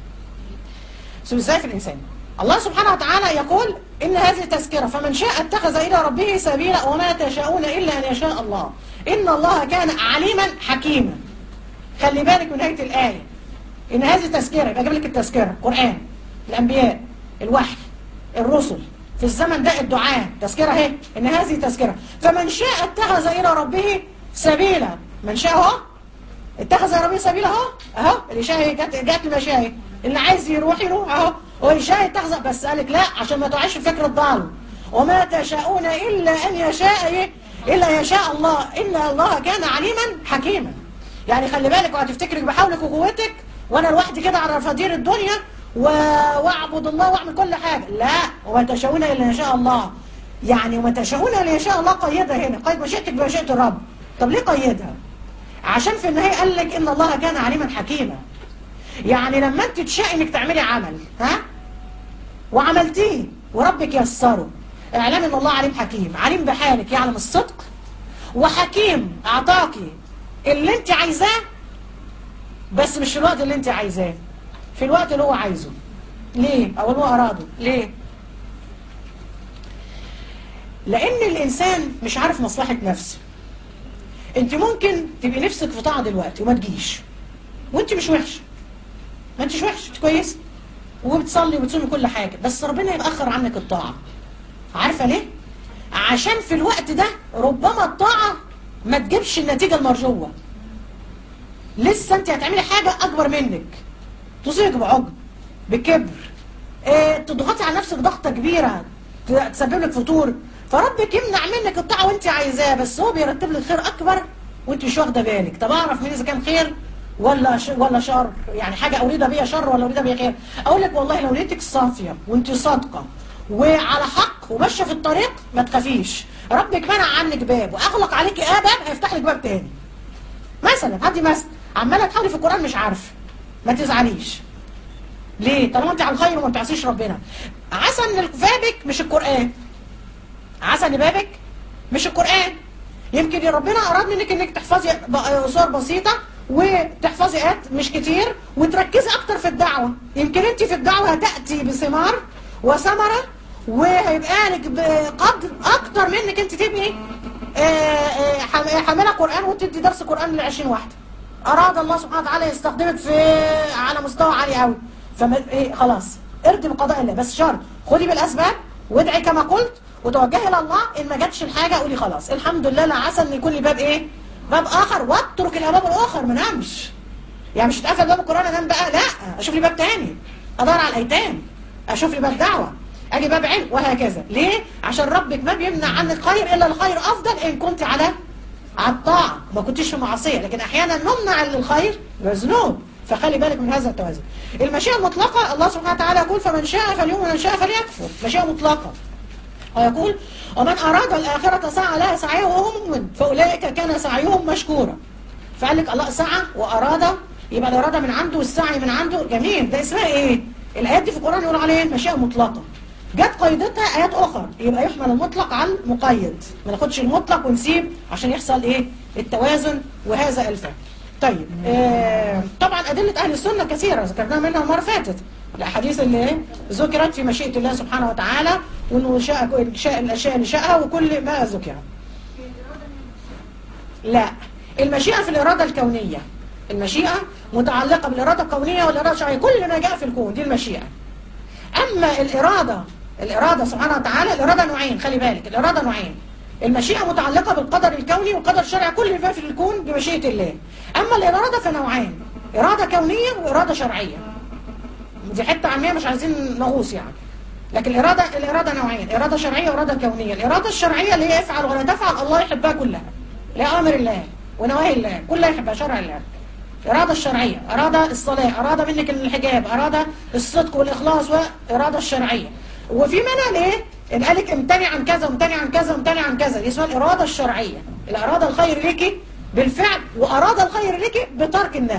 شوف ازاي في الانسان الله سبحانه وتعالى يقول ان هذه تذكرة فمن شاء اتخذ الى ربه سبيلا وما تشاءون الا ان يشاء الله ان الله كان عليما حكيما خلي بالك من نهاية الآية ان هذه تذكرة يبقى اجيب لك التذكرة قرآن الأنبياء الوحي الرسل في الزمن ده الدعاء تذكرة اهي ان هذه تذكرة فمن شاء اتخذ الى ربه سبيلا من شاء اهو اتخذ الى ربه سبيلا اهو اهو اللي شاء جت جت المشاء اهي اللي عايز يروح يروح اهو هو شاء اتخذ بس قالك لا عشان ما تعيش في فكر الضال وما تشاءون الا ان يشاء ايه الا يشاء الله ان الله كان عليما حكيما يعني خلي بالك وهتفتكرك بحولك وقوتك وانا لوحدي كده على فدير الدنيا واعبد الله واعمل كل حاجة لا وما تشاءون إلا إن شاء الله يعني وما تشاءون إلا إن شاء الله قيدها هنا قيد مشيئتك بمشيئة الرب طب ليه قيدها عشان في النهاية قال لك إن الله كان عليما حكيما يعني لما أنت تشاء إنك تعملي عمل ها وعملتيه وربك يسره اعلام ان الله عليم حكيم عليم بحالك يعلم الصدق وحكيم اعطاكي اللي انت عايزاه بس مش في الوقت اللي انت عايزاه في الوقت اللي هو عايزه ليه او اللي هو اراده ليه لان الانسان مش عارف مصلحة نفسه انت ممكن تبقي نفسك في طاعة دلوقتي وما تجيش وانت مش وحش ما انتش وحش انت كويس وبتصلي وبتصومي كل حاجة بس ربنا يتأخر عنك الطاعة عارفة ليه عشان في الوقت ده ربما الطاعة ما تجيبش النتيجة المرجوة لسه انت هتعملي حاجة اكبر منك تصيبك بعجب بكبر اه تضغطي على نفسك ضغطة كبيرة تسبب لك فتور فربك يمنع منك الطاعة وانت عايزاه بس هو بيرتب لك خير اكبر وانت مش واخده بالك طب اعرف مين اذا كان خير ولا ش... ولا شر يعني حاجة اريد بيها شر ولا اريد بيها خير اقول لك والله لو لقيتك صافية وانت صادقة وعلى حق وماشيه في الطريق ما تخافيش ربك منع عنك باب واغلق عليك اه باب هيفتح لك باب تاني مثلا هدي مثلا عماله تحاولي في القران مش عارفه ما تزعليش ليه طالما انت على الخير وما بتعصيش ربنا عسى ان بابك مش القران عسى ان بابك مش القران يمكن ربنا اراد منك انك تحفظي صور بسيطه وتحفظي آيات مش كتير وتركزي اكتر في الدعوه يمكن انت في الدعوه هتاتي بثمار وثمره وهيبقى لك بقدر اكتر من انك انت تبقي حامله قران وتدي درس قران ل 20 واحده اراد الله سبحانه وتعالى يستخدمك في على مستوى عالي قوي فما ايه خلاص ارضي بقضاء الله بس شرط خدي بالاسباب وادعي كما قلت وتوجهي الى الله ان ما جاتش الحاجه قولي خلاص الحمد لله لا عسى ان يكون لي باب ايه باب اخر واترك الابواب الاخر ما نامش يعني مش اتقفل باب القران انام بقى لا اشوف لي باب تاني ادور على الايتام اشوف لي باب دعوه اجي باب علم وهكذا ليه عشان ربك ما بيمنع عنك خير الا الخير افضل ان كنت على على الطاعه ما كنتش في معصيه لكن احيانا نمنع الخير بذنوب فخلي بالك من هذا التوازن المشيئه المطلقه الله سبحانه وتعالى يقول فمن شاء فليؤمن ومن شاء فليكفر مشيئه مطلقه ويقول ومن أراد الآخرة سعى لها سعيه وهو مؤمن فأولئك كان سعيهم مشكورا فقال لك الله سعى وأراد يبقى الإرادة من عنده والسعي من عنده جميل ده اسمها إيه؟ الآيات دي في القرآن يقول عليها مشيئة مطلقة جت قيدتها آيات أخرى يبقى يحمل المطلق على المقيد ما ناخدش المطلق ونسيب عشان يحصل إيه؟ التوازن وهذا الفهم طيب آه طبعا أدلة أهل السنة كثيرة ذكرناها منها المرة فاتت الأحاديث اللي ذكرت في مشيئة الله سبحانه وتعالى وأنه شاء, شاء الأشياء اللي شاءها وكل ما ذكر لا المشيئة في الإرادة الكونية المشيئة متعلقة بالإرادة الكونية والإرادة الشرعية كل ما جاء في الكون دي المشيئة أما الإرادة الإرادة سبحانه وتعالى الإرادة نوعين خلي بالك الإرادة نوعين المشيئة متعلقة بالقدر الكوني والقدر الشرعي كل ما في الكون بمشيئة الله أما الإرادة فنوعين إرادة كونية وإرادة شرعية دي حتة عامية مش عايزين نغوص يعني لكن الإرادة الإرادة نوعين إرادة شرعية وإرادة كونية الإرادة الشرعية اللي هي افعل ولا تفعل الله يحبها كلها لا أمر الله ونواهي الله كلها يحبها شرع الله إرادة الشرعية أراد الصلاة أراد منك الحجاب أراد الصدق والإخلاص وإرادة الشرعية وفي منها ليه إن قالك امتنع عن كذا وامتنع عن كذا وامتنع عن كذا دي اسمها الإرادة الشرعية الأراد الخير لك بالفعل وأراد الخير لك بترك النهي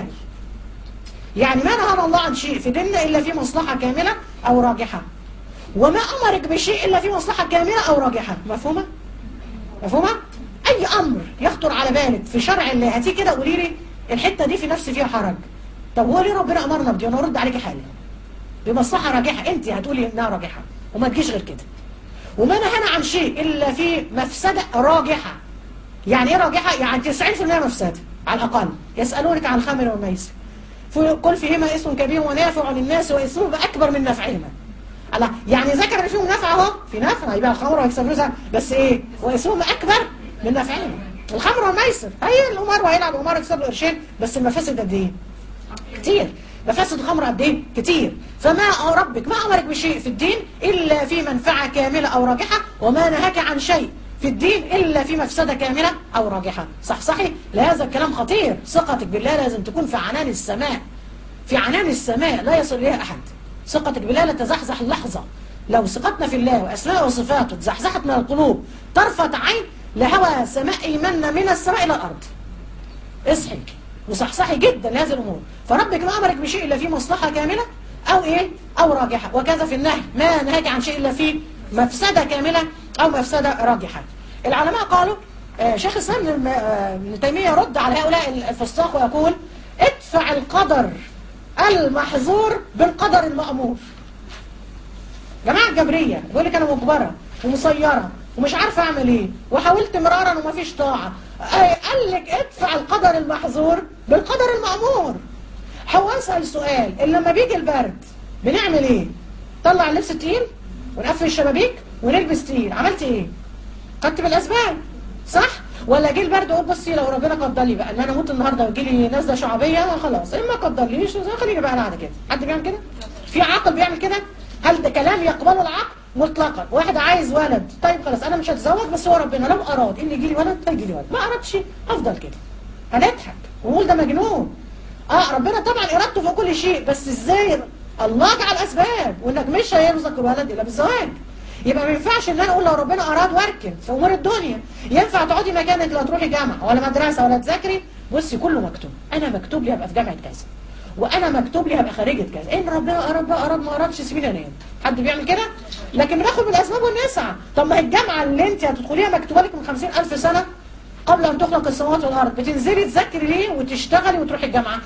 يعني ما نهى الله عن شيء في ديننا إلا في مصلحة كاملة أو راجحة وما أمرك بشيء إلا في مصلحة كاملة أو راجحة مفهومة؟ مفهومة؟ أي أمر يخطر على بالك في شرع الله هاتي كده قولي لي الحتة دي في نفسي فيها حرج طب هو ليه ربنا أمرنا بدي أنا أرد عليك حالا بمصلحة راجحة أنت هتقولي إنها راجحة وما تجيش غير كده وما نهانا عن شيء إلا في مفسدة راجحة يعني إيه راجحة؟ يعني 90% مفسدة على الأقل يسألونك عن الخمر والميسر قل فيهما اسم كبير ونافع للناس واسمه أكبر من نفعهما الله يعني ذكر ان فيهم نفع اهو في نفع يبقى الخمر ويكسب فلوسها بس ايه واسمهم اكبر من نفعهما الخمر والميسر هي القمار وهيلعب قمار يكسب له قرشين بس المفاسد قد ايه كتير مفاسد الخمر قد ايه كتير فما ربك ما امرك بشيء في الدين الا في منفعه كامله او راجحه وما نهاك عن شيء في الدين إلا في مفسدة كاملة أو راجحة صح صحي لهذا الكلام خطير ثقتك بالله لازم تكون في عنان السماء في عنان السماء لا يصل إليها أحد ثقتك بالله لا تزحزح اللحظة لو ثقتنا في الله وأسماء وصفاته تزحزحت من القلوب طرفة عين لهوى سماء إيماننا من السماء إلى الأرض اصحي وصحصحي جدا لهذه الأمور فربك ما أمرك بشيء إلا في مصلحة كاملة أو إيه أو راجحة وكذا في النهي ما نهاك عن شيء إلا في مفسدة كاملة أو مفسدة راجحة العلماء قالوا آه شيخ الإسلام ابن تيمية يرد على هؤلاء الفساق ويقول ادفع القدر المحظور بالقدر المأمور جماعة جبرية بيقول لك أنا مجبرة ومسيرة ومش عارفة أعمل إيه وحاولت مرارا ومفيش طاعة قال لك ادفع القدر المحظور بالقدر المأمور هو أسأل سؤال اللي لما بيجي البرد بنعمل إيه؟ طلع اللبس التقيل ونقفل الشبابيك ونلبس تقيل عملت إيه؟ خدت بالأسباب صح؟ ولا جه البرد اقول بصي لو ربنا قدر لي بقى ان انا اموت النهارده ويجي لي نزله شعبيه خلاص اما قدرليش خليني بقى قاعده كده حد بيعمل كده في عاقل بيعمل كده هل ده كلام يقبله العقل مطلقا واحد عايز ولد طيب خلاص انا مش هتزوج بس هو ربنا لو اراد ان يجي لي ولد هيجي لي ولد ما ارادش افضل كده هنضحك ونقول ده مجنون اه ربنا طبعا ارادته في كل شيء بس ازاي الله جعل اسباب وانك مش هيرزق الولد الا بالزواج يبقى ما ينفعش ان انا اقول لو ربنا اراد واركن في امور الدنيا ينفع تقعدي مكانك لا تروحي جامعه ولا مدرسه ولا تذاكري بصي كله مكتوب انا مكتوب لي ابقى في جامعه كذا وانا مكتوب لي هبقى خارجه كذا ان ربنا اراد بقى اراد ما ارادش سيبيني انام حد بيعمل كده لكن بناخد بالاسباب ونسعى طب ما هي الجامعه اللي انت هتدخليها مكتوبه لك من 50000 سنه قبل ان تخلق السماوات والارض بتنزلي تذاكري ليه وتشتغلي وتروحي الجامعه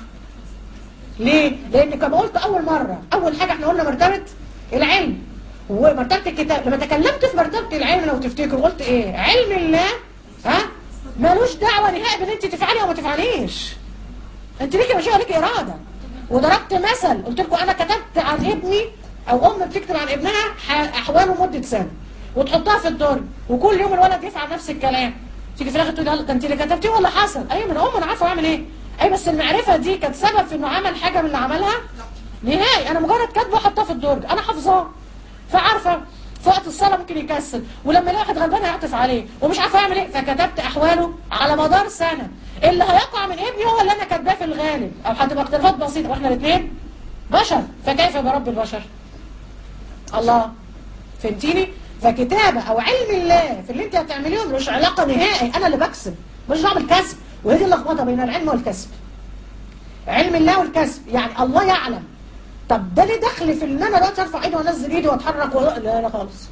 ليه لان كما قلت اول مره اول حاجه احنا قلنا مرتبه العلم ومرتبة الكتاب لما تكلمت في مرتبة العلم لو تفتكروا قلت ايه علم الله ها ملوش دعوة نهائي بان انت تفعلي او ما تفعليش انت ليكي مشيئة ليكي ارادة وضربت مثل قلت لكم انا كتبت عن ابني او ام بتكتب عن ابنها احواله مدة سنة وتحطها في الدرج وكل يوم الولد يفعل نفس الكلام تيجي في الاخر تقول يلا ده انت اللي كتبتيه ولا حصل ايوه من ام انا عارفه اعمل ايه اي بس المعرفه دي كانت سبب في انه عمل حاجه من اللي عملها نهائي انا مجرد كاتبه احطها في الدرج انا حافظاه فعارفه في وقت الصلاه ممكن يكسل ولما يلاقي واحد غلبان هيعطف عليه ومش عارفه يعمل ايه فكتبت احواله على مدار سنه اللي هيقع من ابني هو اللي انا كاتباه في الغالب او هتبقى اختلافات بسيطه واحنا الاثنين بشر فكيف برب البشر الله فهمتيني فكتابة او علم الله في اللي انت هتعمليه ملوش علاقة نهائي انا اللي بكسب مش بعمل كسب وهي دي اللخبطة بين العلم والكسب علم الله والكسب يعني الله يعلم طب ده ليه دخل في ان انا دلوقتي ارفع ايدي وانزل ايدي واتحرك و... لا لا خالص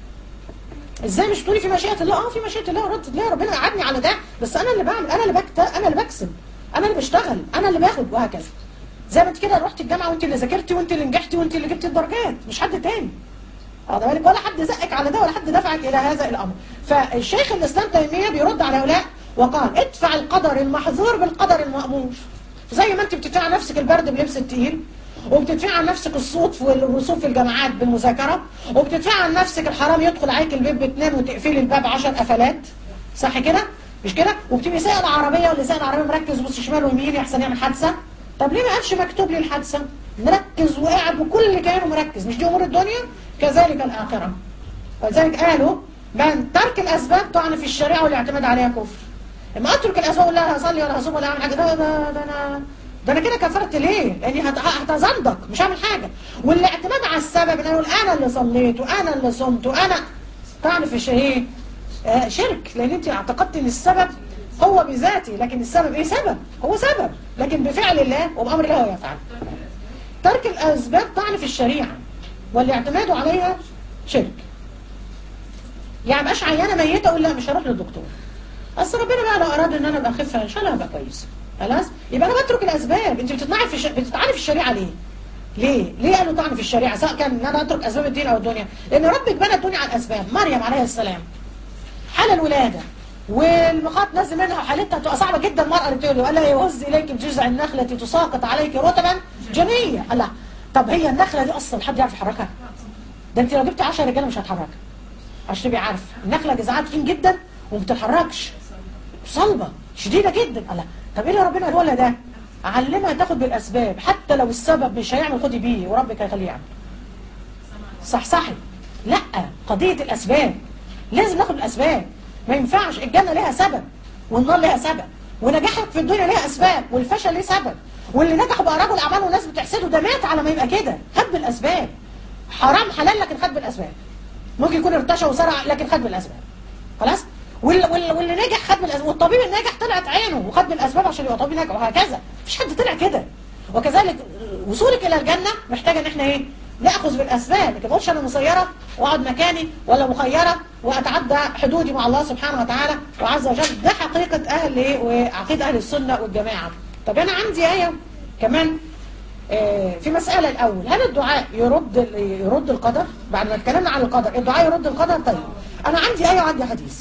ازاي مش تقولي في مشيئة الله اه في مشيئة الله رد ليه ربنا قعدني على ده بس انا اللي بعمل انا اللي بكت... انا اللي بكسب انا اللي بشتغل انا اللي باخد وهكذا زي ما انت كده رحت الجامعه وانت اللي ذاكرتي وانت اللي نجحتي وانت اللي جبتي الدرجات مش حد تاني واخد بالك ولا حد زقك على ده ولا حد دفعك الى هذا الامر فالشيخ الاسلام تيميه بيرد على هؤلاء وقال ادفع القدر المحظور بالقدر المأمور زي ما انت بتدفع عن نفسك البرد بلبس التقيل وبتدفع عن نفسك الصوت والرسوب في الجامعات بالمذاكره وبتدفع عن نفسك الحرام يدخل عليك البيت بتنام وتقفلي الباب 10 قفلات صح كده مش كده وبتبقي سايق العربيه واللي سايق العربيه مركز بص شمال ويمين يحسن يعمل حادثه طب ليه ما قالش مكتوب لي الحادثه مركز وقاعد بكل كيانه مركز مش دي امور الدنيا كذلك الاخره ولذلك قالوا من ترك الاسباب طعن في الشريعه والاعتماد عليها كفر اما اترك الاسباب لا هصلي ولا هصوم ولا اعمل حاجه ده ده, ده انا ده انا كده كفرت ليه لاني هتزندق مش هعمل حاجه والاعتماد على السبب ان اقول انا اللي صليت وانا اللي صمت وانا طعن في الشيء آه شرك لان انت اعتقدت ان السبب هو بذاته لكن السبب ايه سبب هو سبب لكن بفعل الله وبأمر الله هو يفعل ترك الأسباب طعن في الشريعة والاعتماد عليها شرك يعني مبقاش عيانة ميتة أقول لا مش هروح للدكتور أصل ربنا بقى لو أراد إن أنا أبقى أخف إن شاء الله هبقى كويس خلاص يبقى أنا بترك الأسباب أنت بتطلعي في الش... بتطعني في الشريعة ليه؟ ليه؟ ليه قالوا طعن في الشريعة سواء كان إن أنا أترك أسباب الدين أو الدنيا لأن ربك بنى الدنيا على الأسباب مريم عليه السلام حال الولادة والمخاط نازل منها وحالتها تبقى صعبه جدا المراه اللي بتقول له قال لها يهز اليك بجذع النخله تساقط عليك رطبا جنيه قال لها طب هي النخله دي اصلا حد يعرف يحركها ده انت لو جبت 10 رجاله مش هتحركها عشان تبقي عارف النخله جذعها تخين جدا وما بتتحركش صلبه شديده جدا قال لها طب ايه اللي ربنا قاله لها ده علمها تاخد بالاسباب حتى لو السبب مش هيعمل خدي بيه وربك هيخليه يعمل صح صحي لا قضيه الاسباب لازم ناخد الاسباب ما ينفعش الجنة ليها سبب والنار ليها سبب ونجاحك في الدنيا ليها أسباب والفشل ليه سبب واللي نجح بقى رجل أعمال والناس بتحسده ده مات على ما يبقى كده خد بالأسباب حرام حلال لكن خد بالأسباب ممكن يكون ارتشى وسرع لكن خد بالأسباب خلاص واللي, واللي, واللي نجح خد بالأسباب والطبيب الناجح طلعت عينه وخد بالأسباب عشان يبقى طبيب ناجح وهكذا مفيش حد طلع كده وكذلك وصولك إلى الجنة محتاجة ان احنا ايه ناخذ بالاسباب ما تقولش انا مسيره واقعد مكاني ولا مخيره واتعدى حدودي مع الله سبحانه وتعالى وعز وجل ده حقيقه اهل ايه وعقيده اهل السنه والجماعه طب انا عندي ايه كمان آه في مساله الاول هل الدعاء يرد يرد القدر بعد ما اتكلمنا عن القدر الدعاء يرد القدر طيب انا عندي ايه وعندي حديث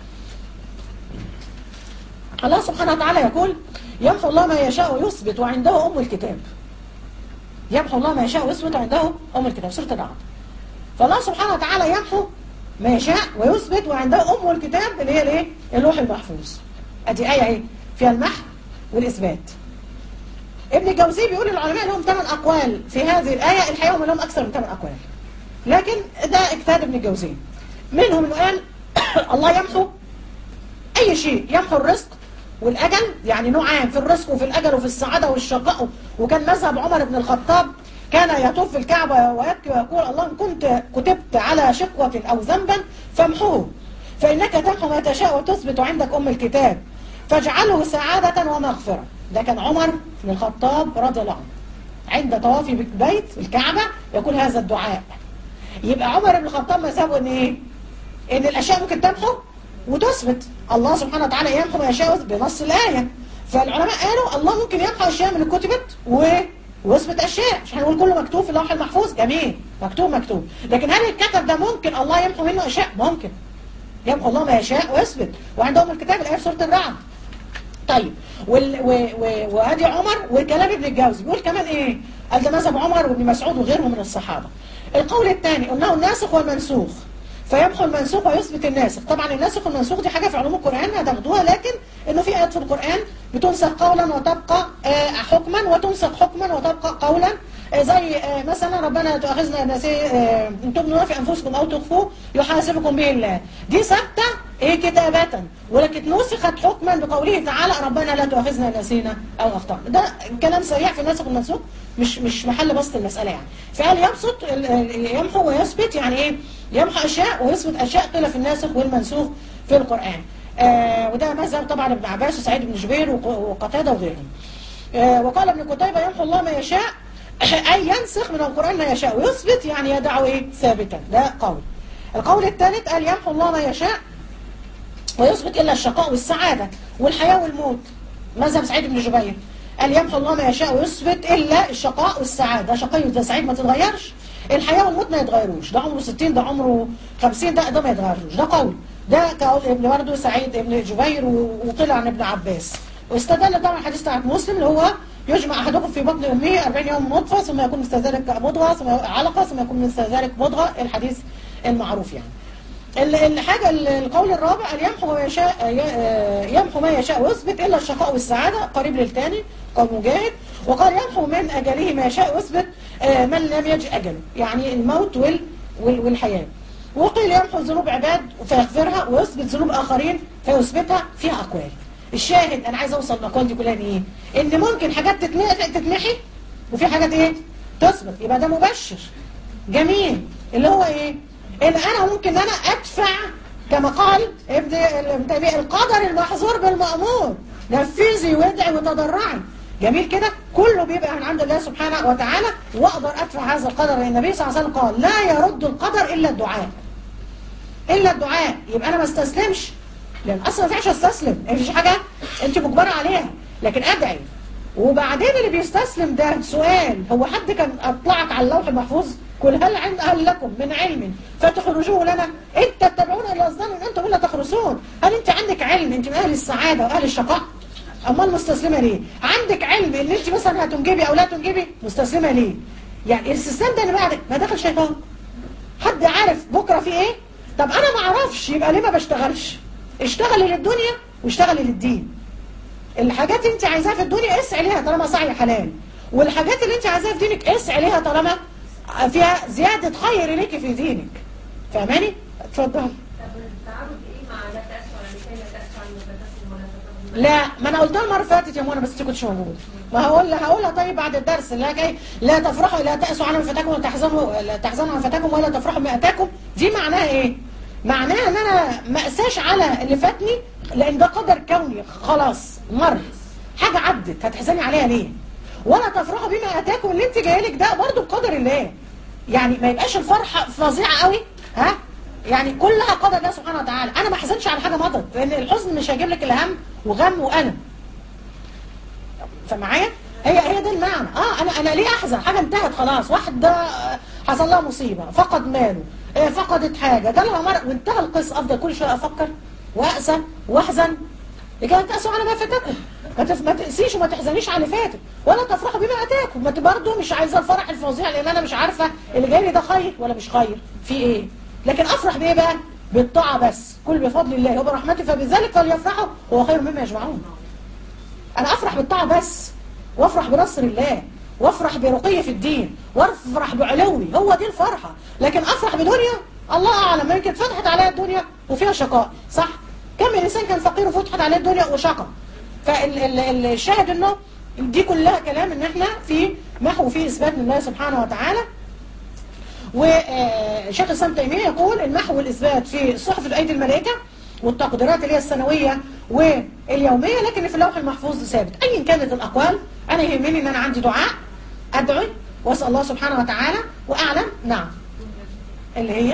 الله سبحانه وتعالى يقول يمحو الله ما يشاء ويثبت وعنده ام الكتاب يمحو الله ما يشاء ويثبت عنده أم الكتاب سورة الرعد فالله سبحانه وتعالى يمحو ما يشاء ويثبت وعنده أم الكتاب اللي هي الايه اللوح المحفوظ ادي آية ايه فيها المحو والإثبات ابن الجوزي بيقول العلماء لهم ثمان أقوال في هذه الآية الحقيقة هم لهم أكثر من ثمان أقوال لكن ده اجتهاد ابن الجوزي منهم انه قال الله يمحو أي شيء يمحو الرزق والأجل يعني نوعان في الرزق وفي الأجل وفي السعادة والشقاء وكان مذهب عمر بن الخطاب كان يطوف في الكعبة ويبكي ويقول اللهم كنت كتبت على شقوة أو ذنبا فامحوه فإنك تمحو ما تشاء وتثبت عندك أم الكتاب فاجعله سعادة ومغفرة ده كان عمر بن الخطاب رضي الله عنه عند طوافي بالبيت الكعبة يقول هذا الدعاء يبقى عمر بن الخطاب مذهبه ان ايه ان الاشياء ممكن تمحو وتثبت الله سبحانه وتعالى يمحو ما يشاء بنص الآية فالعلماء قالوا الله ممكن يمحو أشياء من كتبت و... ويثبت أشياء مش هنقول كله مكتوب في اللوح المحفوظ جميل مكتوب مكتوب لكن هل الكتب ده ممكن الله يمحو منه أشياء ممكن يمحو الله ما يشاء ويثبت وعندهم الكتاب الآية في سورة الرعد طيب وال... و... و... وادي عمر وكلام ابن الجوزي بيقول كمان ايه قال ده مذهب عمر وابن مسعود وغيرهم من الصحابة القول الثاني انه الناسخ والمنسوخ فيمحو المنسوخ ويثبت الناسخ طبعا الناسخ والمنسوخ دي حاجة في علوم القرآن هتاخدوها لكن انه في آيات في القرآن بتنسخ قولا وتبقى آه، حكما وتنسخ حكما وتبقى قولا آه، زي آه، مثلا ربنا تؤاخذنا نسي ان تبنوا في انفسكم او تخفوه يحاسبكم به الله دي ثابته ايه كتابة ولكن نسخت حكما بقوله تعالى ربنا لا تؤاخذنا نسينا او اخطأنا ده كلام سريع في الناسخ والمنسوخ مش مش محل بسط المسألة يعني فقال يبسط ال- ال- يمحو ويثبت يعني ايه يمحو اشياء ويثبت اشياء قيل في الناسخ والمنسوخ في القرآن آه وده مذهب طبعا ابن عباس وسعيد بن جبير وق- وقتادة وغيرهم آه وقال ابن قتيبة يمحو الله ما يشاء أي ينسخ من القرآن ما يشاء ويثبت يعني يدعو إيه ثابتا ده قول القول الثالث قال يمحو الله ما يشاء ويثبت إلا الشقاء والسعادة والحياة والموت مذهب سعيد بن جبير قال يمحو الله ما يشاء ويثبت إلا الشقاء والسعادة شقي وده سعيد ما تتغيرش الحياة والموت ما يتغيروش ده عمره 60 ده عمره 50 ده ده ما يتغيروش ده قول ده قول ابن برضه سعيد ابن جبير و- وطلع عن ابن عباس واستدل طبعا الحديث بتاع مسلم اللي هو يجمع احدكم في بطن امه 40 يوم نطفه ثم يكون مثل ذلك مضغه ثم علقه ثم يكون مثل ذلك مضغه الحديث المعروف يعني ال- الحاجة ال- القول الرابع أن يمحو ما يشاء ي- يمحو ما يشاء ويثبت إلا الشقاء والسعادة قريب للتاني قول مجاهد وقال يمحو من أجله ما يشاء ويثبت آه، من لم يجي أجله يعني الموت وال وال- والحياة وقيل يمحو ذنوب عباد فيغفرها ويثبت ذنوب آخرين فيثبتها فيها أقوال الشاهد أنا عايز أوصل الأقوال دي كلها لإيه؟ إن ممكن حاجات تتمحي تتمحي وفي حاجات إيه؟ تثبت يبقى ده مبشر جميل اللي هو ايه ان انا ممكن انا ادفع كما قال ابن ابن تيمية القدر المحظور بالمأمور نفذي وادعي وتضرعي جميل كده كله بيبقى من عند الله سبحانه وتعالى واقدر ادفع هذا القدر لان النبي صلى الله عليه وسلم قال لا يرد القدر الا الدعاء الا الدعاء يبقى انا ما استسلمش لان اصلا ما ينفعش استسلم مفيش حاجه انت مجبره عليها لكن ادعي وبعدين اللي بيستسلم ده سؤال هو حد كان اطلعك على اللوح المحفوظ قل هل عند هل لكم من علم فتخرجوه لنا انت تتبعون الى الظن ان انتم لا تخرسون هل انت عندك علم انت من اهل السعاده واهل الشقاء امال مستسلمه ليه عندك علم ان انت مثلا هتنجبي او لا تنجبي مستسلمه ليه يعني الاستسلام ده اللي بعد ما دخل شيطان حد عارف بكره في ايه طب انا ما اعرفش يبقى ليه ما بشتغلش اشتغلي للدنيا واشتغلي للدين الحاجات اللي انت عايزاها في الدنيا اسعي ليها طالما سعي حلال والحاجات اللي انت عايزاها في دينك اسعي ليها طالما فيها زيادة خير ليكي في دينك فاهماني اتفضل طب التعارض ايه مع لا تأسوا على لكي لا تأسوا على مفاتكم ولا تفرحوا لا ما انا قلتها المره اللي فاتت يا منى بس انت كنتش موجود ما هقول هقولها طيب بعد الدرس لا جاي لا تفرحوا لا تأسوا على ما فاتكم ولا تحزنوا لا تحزنوا على ما فاتكم ولا تفرحوا بما اتاكم دي معناها ايه معناها ان انا ما اساش على اللي فاتني لان ده قدر كوني خلاص مر حاجه عدت هتحزني عليها ليه ولا تفرحوا بما اتاكم اللي انت جاي لك ده برضه بقدر الله يعني ما يبقاش الفرحه فظيعه قوي ها يعني كلها قدر الله سبحانه وتعالى انا ما احزنش على حاجه مضت لان الحزن مش هيجيب لك الا هم وغم والم فمعايا هي هي ده المعنى اه انا انا ليه احزن حاجه انتهت خلاص واحد ده آه، حصل لها مصيبه فقد ماله آه، فقدت حاجه جالها مرض وانتهى القصه افضل كل شويه افكر واقسى واحزن لكي تأسوا على ما فاتكم ما تف- ما تقسيش وما تحزنيش على اللي فاتك ولا تفرحوا بما اتاكم ما ت- برضه مش عايزه الفرح الفظيع لان انا مش عارفه اللي جاي لي ده خير ولا مش خير في ايه لكن افرح بايه بقى بالطاعه بس كل بفضل الله وبرحمته فبذلك فليفرحوا هو خير مما يجمعون انا افرح بالطاعه بس وافرح بنصر الله وافرح برقي في الدين وافرح بعلوي هو دي الفرحه لكن افرح بدنيا الله اعلم يمكن فتحت عليها الدنيا وفيها شقاء صح كم انسان كان فقير وفتحت عليه الدنيا وشقى فالشاهد انه دي كلها كلام ان احنا في محو في اثبات لله سبحانه وتعالى وشيخ الاسلام تيميه يقول المحو والاثبات في صحف الايدي الملائكه والتقديرات اللي هي السنويه واليوميه لكن في اللوح المحفوظ ثابت ايا كانت الاقوال انا يهمني ان انا عندي دعاء ادعي واسال الله سبحانه وتعالى واعلم نعم اللي هي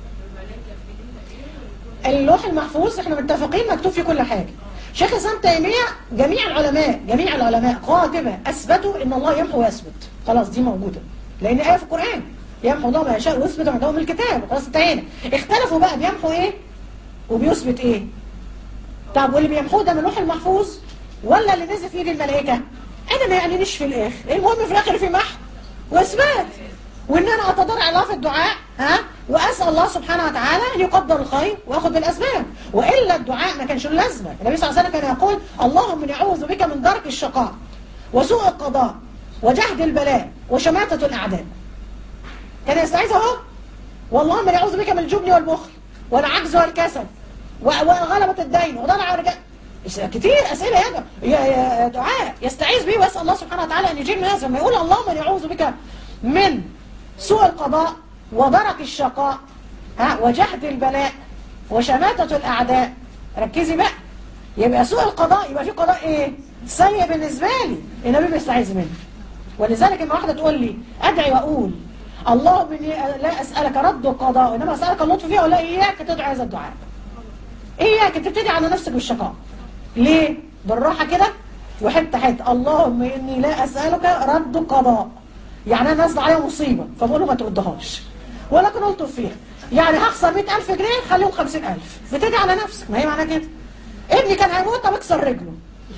اللوح المحفوظ احنا متفقين مكتوب فيه كل حاجه شيخ الاسلام تيميه جميع العلماء جميع العلماء قاطبه اثبتوا ان الله يمحو ويثبت خلاص دي موجوده لان ايه في القران يمحو الله ما يشاء ويثبت عندهم الكتاب خلاص انتهينا اختلفوا بقى بيمحو ايه وبيثبت ايه طب واللي بيمحوه ده من اللوح المحفوظ ولا اللي نزل في ايد الملائكه انا ما يعنينيش في الاخر المهم في الاخر في محو واثبات وان انا اتضرع الله في الدعاء ها واسال الله سبحانه وتعالى ان يقدر الخير واخذ بالاسباب والا الدعاء ما كانش له لازمه النبي صلى الله عليه وسلم كان يقول اللهم اني اعوذ بك من درك الشقاء وسوء القضاء وجهد البلاء وشماتة الاعداء كان يستعيذ اهو واللهم اني اعوذ بك من الجبن والبخل والعجز والكسل و- وغلبة الدين وضلع الرجال كتير اسئله يا جماعة. يا يا دعاء يستعيذ به ويسال الله سبحانه وتعالى ان يجيب من هذا لما يقول اللهم اني اعوذ بك من سوء القضاء ودرك الشقاء ها وجهد البلاء وشماتة الاعداء ركزي بقى يبقى سوء القضاء يبقى في قضاء ايه سيء بالنسبه لي النبي بيستعيذ منه ولذلك لما واحده تقول لي ادعي واقول اللهم اني لا اسالك رد القضاء انما اسالك اللطف فيه ولا اياك تدعي هذا الدعاء اياك تبتدي على نفسك بالشقاء ليه بالراحه كده وحته حته اللهم اني لا اسالك رد القضاء يعني انا نازله عليا مصيبه فبقول له ما تردهاش ولكن الطف فيها يعني هخسر 100000 جنيه خليهم 50000 بتدعي على نفسك ما هي معناها كده ابني كان هيموت طب اكسر رجله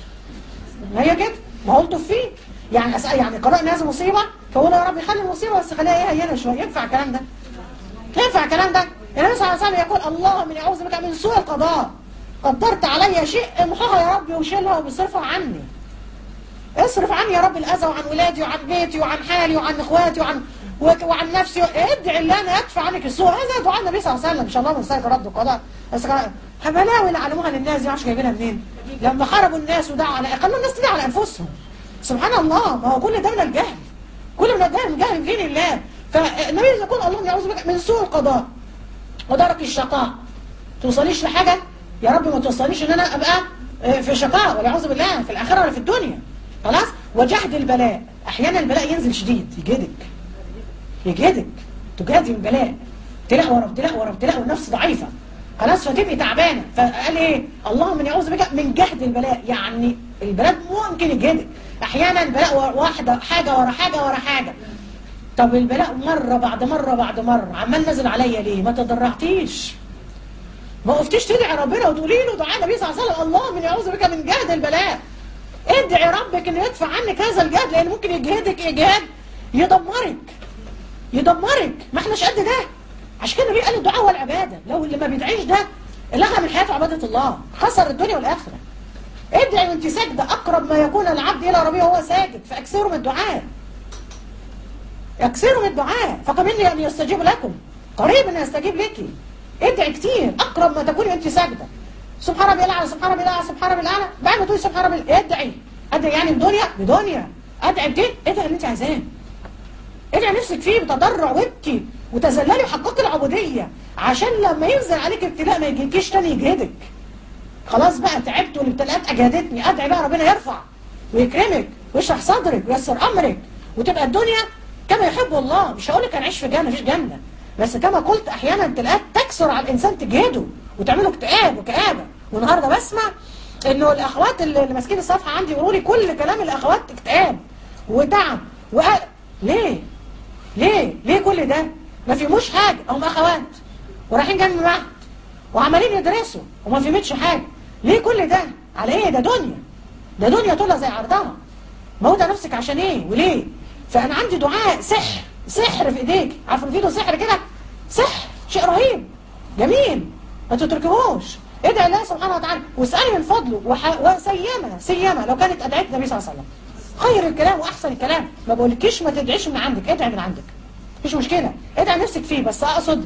ما هي كده ما هو الطف فيه يعني أسأل يعني قضاء نازل مصيبه فقول يا رب خلي المصيبه بس خليها ايه هينه شويه ينفع الكلام ده ينفع الكلام ده النبي صلى الله عليه وسلم يقول اللهم اني اعوذ بك من سوء القضاء قدرت علي شيء امحوها يا رب وشيلها وبصرفها عني اصرف عني يا رب الاذى وعن ولادي وعن بيتي وعن حالي وعن اخواتي وعن وك- وعن نفسي ادعي الله ان يدفع عنك السوء هذا دعاء النبي صلى الله عليه وسلم ان شاء الله من سيد رد القضاء بس كان- بلاوي اللي علموها للناس دي معرفش جايبينها منين لما خربوا الناس ودعوا على خلوا الناس تدعي على انفسهم سبحان الله ما هو كل ده من الجهل كل من الجهل من جهل بدين الله فالنبي يقول اللهم يعوذ بك من سوء القضاء ودرك الشقاء توصليش لحاجة يا رب ما توصليش ان انا ابقى آه، في شقاء والعياذ بالله في الاخره ولا في الدنيا خلاص وجهد البلاء احيانا البلاء ينزل شديد يجهدك يجهدك تجهدي من البلاء ابتلاء ورا ابتلاء ورا ابتلاء والنفس ضعيفه خلاص فتبقي تعبانه فقال ايه اللهم اني اعوذ بك من جهد البلاء يعني البلاء ممكن يجهدك احيانا البلاء ورا- واحده حاجه ورا حاجه ورا حاجه طب البلاء مرة بعد مرة بعد مرة عمال نازل عليا ليه ما تضرعتيش ما وقفتيش تدعي ربنا وتقولي له دعاء النبي صلى الله عليه وسلم اللهم اني اعوذ بك من جهد البلاء ادعي ربك انه يدفع عنك هذا الجهد لان ممكن يجهدك اجهاد يدمرك يدمرك ما احناش قد ده عشان كده النبي قال الدعاء والعباده لو اللي ما بيدعيش ده لغى من حياته عباده الله خسر الدنيا والاخره ادعي وانت ساجده اقرب ما يكون العبد الى ربه وهو ساجد فاكثروا من الدعاء اكثروا من الدعاء فقبلني ان يستجيب لكم قريب ان يستجيب لك ادعي كتير اقرب ما تكوني وانت ساجده سبحان ربي الاعلى سبحان ربي الاعلى سبحان ربي الاعلى بعد ما تقولي سبحان ربي الأعلى، ادعي ادعي يعني بدنيا بدنيا ادعي بدين ادعي اللي انت عايزاه ادعي نفسك فيه بتضرع وابكي وتذللي وحققي العبوديه عشان لما ينزل عليك ابتلاء ما يجيكيش تاني يجهدك خلاص بقى تعبت والابتلاءات اجهدتني ادعي بقى ربنا يرفع ويكرمك ويشرح صدرك وييسر امرك وتبقى الدنيا كما يحب الله مش هقول لك هنعيش في جنه مفيش جنه بس كما قلت احيانا ابتلاءات تكسر على الانسان تجهده وتعمله اكتئاب وكآبه والنهارده بسمع انه الاخوات اللي اللي ماسكين الصفحه عندي يقولوا لي كل كلام الاخوات اكتئاب وتعب وقلق ليه؟ ليه؟ ليه كل ده؟ ما فيهموش حاجه هم اخوات ورايحين جنب معهد وعمالين يدرسوا وما فهمتش حاجه ليه كل ده؟ على ايه؟ ده دنيا ده دنيا طولها زي عرضها موتى نفسك عشان ايه وليه فانا عندي دعاء سحر سحر في ايديك عارف في ايده سحر كده سحر شيء رهيب جميل ما تتركوهوش ادعي الله سبحانه وتعالى واسالي من فضله وح... وسيما سيما لو كانت ادعيه النبي صلى الله عليه وسلم خير الكلام واحسن الكلام ما بقولكيش ما تدعيش من عندك ادعي من عندك مفيش مشكله ادعي نفسك فيه بس اقصد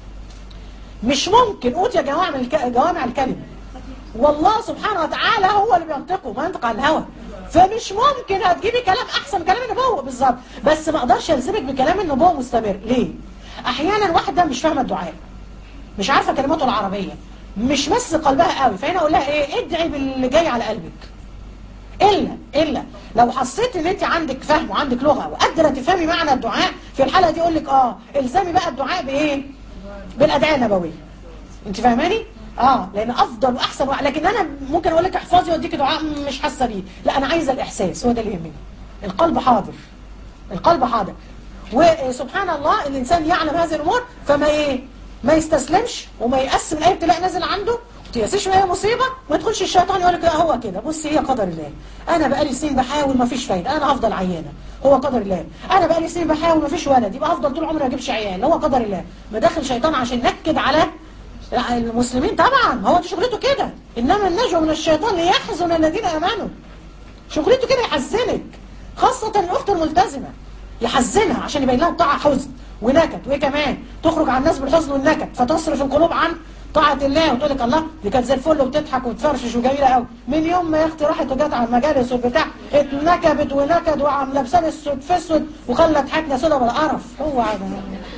مش ممكن اوتي جوامع الك... جوامع الكلمه والله سبحانه وتعالى هو اللي بينطقه ما ينطق عن الهوى فمش ممكن هتجيبي كلام احسن من كلام النبوه بالظبط بس ما اقدرش الزمك بكلام النبوه مستمر ليه احيانا واحده مش فاهمه الدعاء مش عارفه كلماته العربيه مش مس قلبها قوي فهنا اقول لها ايه ادعي باللي جاي على قلبك الا الا لو حسيت ان انت عندك فهم وعندك لغه وقادره تفهمي معنى الدعاء في الحاله دي اقول لك اه الزمي بقى الدعاء بايه بالادعيه النبويه انت فاهماني اه لان افضل واحسن وأ... لكن انا ممكن اقول لك احفظي واديكي دعاء مش حاسه بيه لا انا عايزه الاحساس هو ده اللي يهمني القلب حاضر القلب حاضر وسبحان الله الانسان يعلم هذه الامور فما ايه ما يستسلمش وما يقسم اي ابتلاء نازل عنده تيأسيش وهي مصيبة ما يدخلش الشيطان يقول لك هو كده بصي هي قدر الله انا بقالي سنين بحاول ما فيش فايدة انا هفضل عيانة هو قدر الله انا بقالي سنين بحاول ما فيش ولد يبقى هفضل طول عمري ما اجيبش عيال هو قدر الله مداخل شيطان عشان نكد على المسلمين طبعا هو دي شغلته كده انما النجوى من الشيطان ليحزن الذين امنوا شغلته كده يحزنك خاصة الأخت الملتزمة يحزنها عشان يبين لها طاعة حزن ونكد وإيه كمان تخرج على الناس بالحزن والنكد فتصرف القلوب عن طاعة الله وتقول لك الله دي كانت زي الفل وبتضحك وتفرفش وجميلة قوي من يوم ما يا اختي راحت وجت على المجالس والبتاع اتنكبت ونكد وعم لابسه السود في اسود وخلت حاجة سودا بالقرف هو عادة.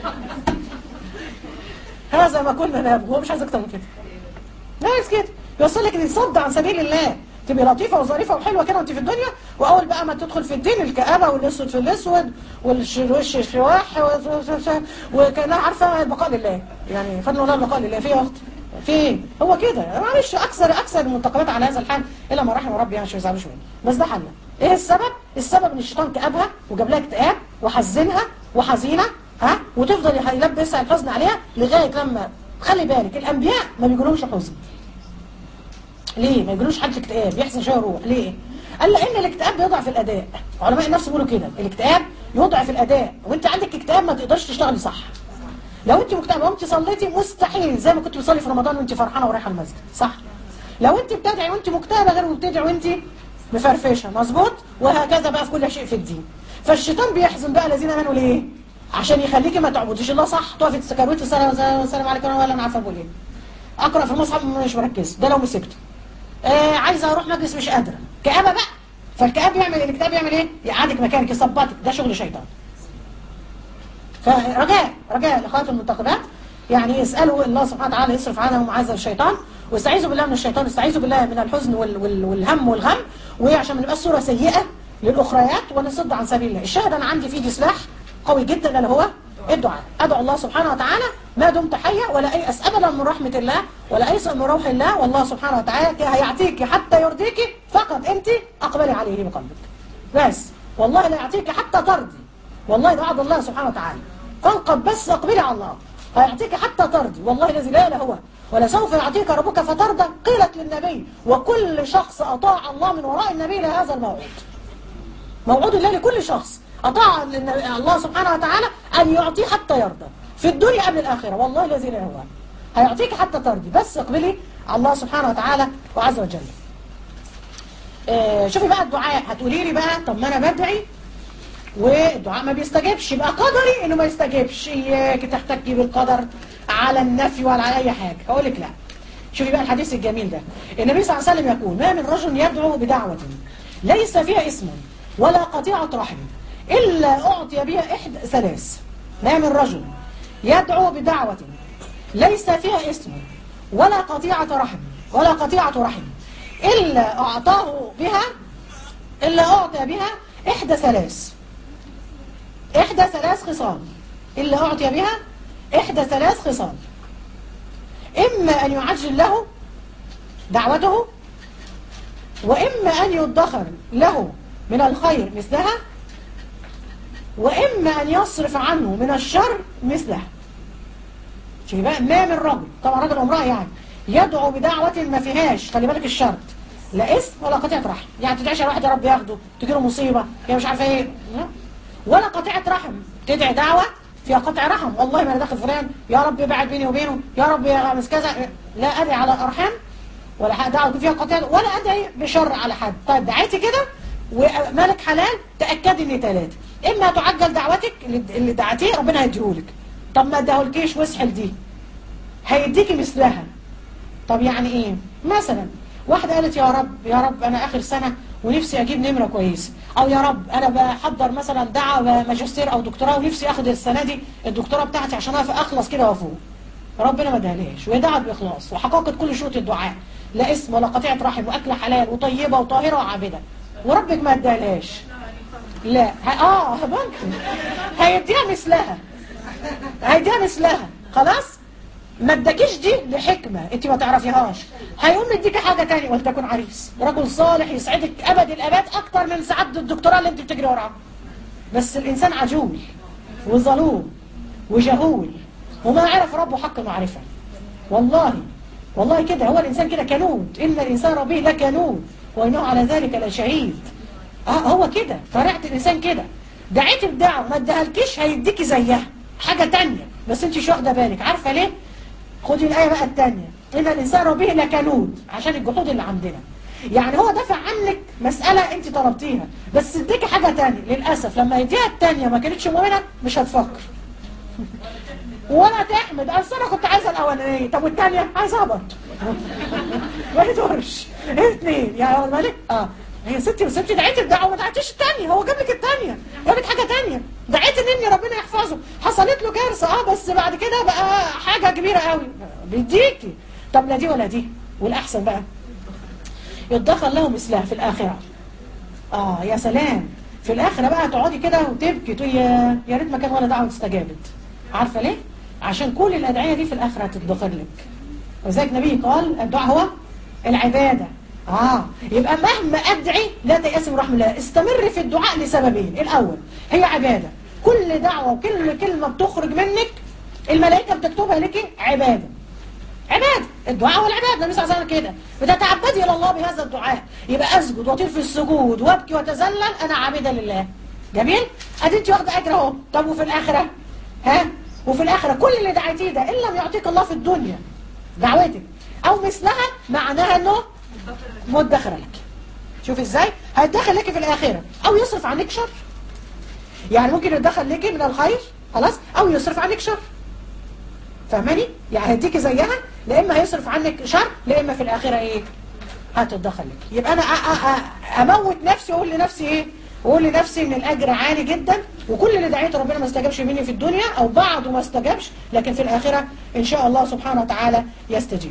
هذا ما كنا نابه هو مش عايز اكتر من كده لا عايز كده يوصلك ان يصد عن سبيل الله تبقي لطيفة وظريفة وحلوة كده وانت في الدنيا واول بقى ما تدخل في الدين الكآبة والاسود في الاسود والوش الشواح وكانها عارفة البقاء لله يعني فضل الله البقاء لله في وقت في ايه؟ هو كده معلش اكثر اكثر المنتقبات على هذا الحال الا ما رحم ربي يعني مش يزعلوش مني بس ده حلها ايه السبب السبب ان الشيطان كآبها وجاب لها اكتئاب وحزنها وحزينه ها وتفضل يلبسها الحزن عليها لغايه لما خلي بالك الانبياء ما بيجولهمش حزن ليه ما يجيلوش حد اكتئاب يحزن شويه يروح ليه قال لان الاكتئاب بيضعف الاداء علماء النفس بيقولوا كده الاكتئاب يضعف الاداء وانت عندك اكتئاب ما تقدرش تشتغلي صح لو انت مكتئبه وانت صليتي مستحيل زي ما كنت بتصلي في رمضان وانت فرحانه ورايحه المسجد صح لو انت بتدعي وانت مكتئبه غير وبتدعي وانت مفرفشه مظبوط وهكذا بقى في كل شيء في الدين فالشيطان بيحزن بقى الذين امنوا ليه عشان يخليكي ما تعبديش الله صح تقفي تسكروتي السلام السلام عليكم ولا انا عارفه بقول ايه اقرا في المصحف مش مركز ده لو مسكته آه عايزه اروح مجلس مش قادره كآبه بقى فالكآب يعمل الاكتئاب يعمل ايه يقعدك مكانك يثبطك ده شغل شيطان فرجاء رجاء الاخوات المنتقبات يعني اسالوا الله سبحانه وتعالى يصرف عنهم عز الشيطان واستعيذوا بالله من الشيطان استعيذوا بالله من الحزن وال وال والهم والغم وعشان ما نبقاش صوره سيئه للاخريات ونصد عن سبيل الله الشاهد انا عندي فيه سلاح قوي جدا اللي هو الدعاء ادعو الله سبحانه وتعالى ما دمت حية ولا أيأس أبدا من رحمة الله ولا أيأس من روح الله والله سبحانه وتعالى هيعطيك حتى يرضيك فقط أنت أقبلي عليه بقلبك بس والله لا يعطيك حتى ترضي والله ده وعد الله سبحانه وتعالى فانقب بس اقبلي على الله هيعطيك حتى ترضي والله الذي لا اله هو ولسوف يعطيك ربك فترضى قيلت للنبي وكل شخص أطاع الله من وراء النبي لهذا الموعد موعود الله لكل شخص أطاع الله سبحانه وتعالى أن يعطيه حتى يرضى في الدنيا قبل الآخرة والله الذي لا هو هيعطيك حتى ترضي بس اقبلي على الله سبحانه وتعالى وعز وجل آه شوفي بقى الدعاء هتقولي لي بقى طب ما أنا بدعي والدعاء ما بيستجبش يبقى قدري انه ما يستجبش اياك تحتكي بالقدر على النفي ولا على اي حاجه هقول لك لا شوفي بقى الحديث الجميل ده النبي صلى الله عليه وسلم يقول ما من رجل يدعو بدعوه ليس فيها اسم ولا قطيعه رحم الا اعطي بها احدى ثلاث ما من رجل يدعو بدعوه ليس فيها اسم ولا قطيعه رحم ولا قطيعه رحم الا اعطاه بها الا اعطي بها احدى ثلاث إحدى ثلاث خصال إلا أعطي بها إحدى ثلاث خصال إما أن يعجل له دعوته وإما أن يدخر له من الخير مثلها وإما أن يصرف عنه من الشر مثلها شوفي بقى ما من رجل طبعا رجل امرأة يعني يدعو بدعوة ما فيهاش خلي بالك الشرط لا اسم ولا قطيعة رحم يعني تدعيش على واحد يا رب ياخده تجيله مصيبة يا مش عارفه ايه ولا قطيعة رحم تدعي دعوة فيها قطع رحم والله ما انا داخل فلان يا رب يبعد بيني وبينه يا رب يغمس كذا لا ادعي على الارحام ولا دعوة فيها قطيعة ولا ادعي بشر على حد طيب دعيتي كده ومالك حلال تأكدي ان ثلاثة اما تعجل دعوتك اللي دعتيه ربنا هيديهولك طب ما اداهولكيش واسحل دي هيديكي مثلها طب يعني ايه مثلا واحدة قالت يا رب يا رب انا اخر سنة ونفسي اجيب نمرة كويسة او يا رب انا بحضر مثلا دعوة ماجستير او دكتوراه ونفسي اخد السنة دي الدكتوراه بتاعتي عشان اخلص كده وافوق ربنا ما ادهالهاش وهي دعت باخلاص وحققت كل شروط الدعاء لا اسم ولا قطيعة رحم واكل حلال وطيبة وطاهرة وعابدة وربك ما ادهالهاش لا اه ممكن هيديها مثلها هيديها مثلها خلاص ما اداكيش دي لحكمة انت ما تعرفيهاش هيقوم يديكي حاجة تانية ولتكن عريس رجل صالح يسعدك ابد الاباد اكتر من سعادة الدكتوراه اللي انت بتجري وراها بس الانسان عجول وظلوم وجهول وما عرف ربه حق معرفة والله والله كده هو الانسان كده كنود ان الانسان به لكنود وانه على ذلك لشهيد اه هو كده طريقه الانسان كده دعيت بدعوه ما ادهالكيش هيديكي زيها حاجه تانية بس انت مش واخده بالك عارفه ليه خدي الايه بقى التانية ان الانسان به لكنود عشان الجحود اللي عندنا يعني هو دافع عنك مسألة انت طلبتيها بس اديكي حاجة تانية للأسف لما يديها التانية ما كانتش مؤمنة مش هتفكر ولا تحمد اصل انا كنت عايزه الاولانيه طب والثانيه عايزه اهبط ما يدورش الاثنين يا الملك اه هي ستي وستي دعيت الدعوه ما دعيتيش الثانيه هو جاب لك الثانيه جاب لك حاجه ثانيه دعيت ان اني ربنا يحفظه حصلت له كارثه اه بس بعد كده بقى حاجه كبيره قوي بيديكي طب لا دي ولا دي والاحسن بقى يتدخل له مثلها في الاخره اه يا سلام في الاخره بقى تقعدي كده وتبكي تقولي يا يا ريت ما كان ولا دعوه استجابت عارفه ليه عشان كل الادعيه دي في الاخره هتتدخل لك وذلك النبي قال الدعاء هو العباده اه يبقى مهما ادعي لا تيأس من رحمه الله استمر في الدعاء لسببين الاول هي عباده كل دعوه وكل كلمه بتخرج منك الملائكه بتكتبها لك عباده عبادة الدعاء والعبادة النبي صلى الله عليه وسلم كده بتتعبدي إلى الله بهذا الدعاء يبقى أسجد وأطير في السجود وأبكي وأتذلل أنا عابدة لله جميل أدي أنت واخدة أجر أهو طب وفي الآخرة ها وفي الآخرة كل اللي دعيتيه ده إن لم يعطيك الله في الدنيا دعوتك أو مثلها معناها إنه مدخرة لك شوف إزاي هيتدخل لك في الآخرة أو يصرف عنك شر يعني ممكن يتدخل لك من الخير خلاص أو يصرف عنك شر فاهماني يعني هيديكي زيها لا اما هيصرف عنك شر لا اما في الاخره ايه هتتدخل لك يبقى انا أ- أ- اموت نفسي واقول لنفسي ايه واقول لنفسي ان الاجر عالي جدا وكل اللي دعيته ربنا ما استجابش مني في الدنيا او بعضه ما استجابش لكن في الاخره ان شاء الله سبحانه وتعالى يستجيب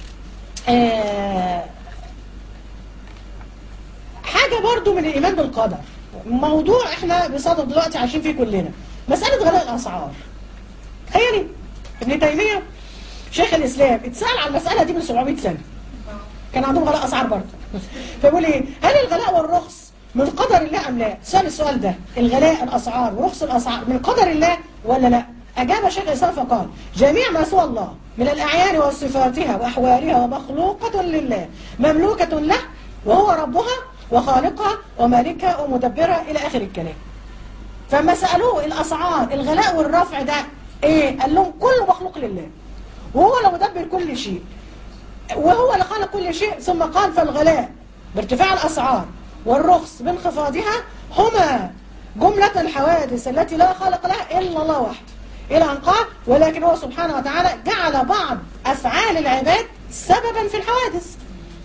آه حاجه برضو من الايمان بالقدر موضوع احنا بصدد دلوقتي عايشين فيه كلنا مساله غلاء الاسعار تخيلي ابن تيمية شيخ الإسلام اتسأل على المسألة دي من 700 سنة كان عندهم غلاء أسعار برضه فيقول إيه هل الغلاء والرخص من قدر الله أم لا سأل السؤال ده الغلاء الأسعار ورخص الأسعار من قدر الله ولا لا أجاب شيخ الإسلام فقال جميع ما سوى الله من الأعيان وصفاتها وأحوالها ومخلوقة لله مملوكة له وهو ربها وخالقها ومالكها ومدبرها إلى آخر الكلام فما سألوه الأسعار الغلاء والرفع ده ايه قال لهم كله مخلوق لله وهو اللي مدبر كل شيء وهو اللي خلق كل شيء ثم قال فالغلاء بارتفاع الأسعار والرخص بانخفاضها هما جملة الحوادث التي لا خالق لها إلا الله وحده إلى أن قال ولكن هو سبحانه وتعالى جعل بعض أفعال العباد سببا في الحوادث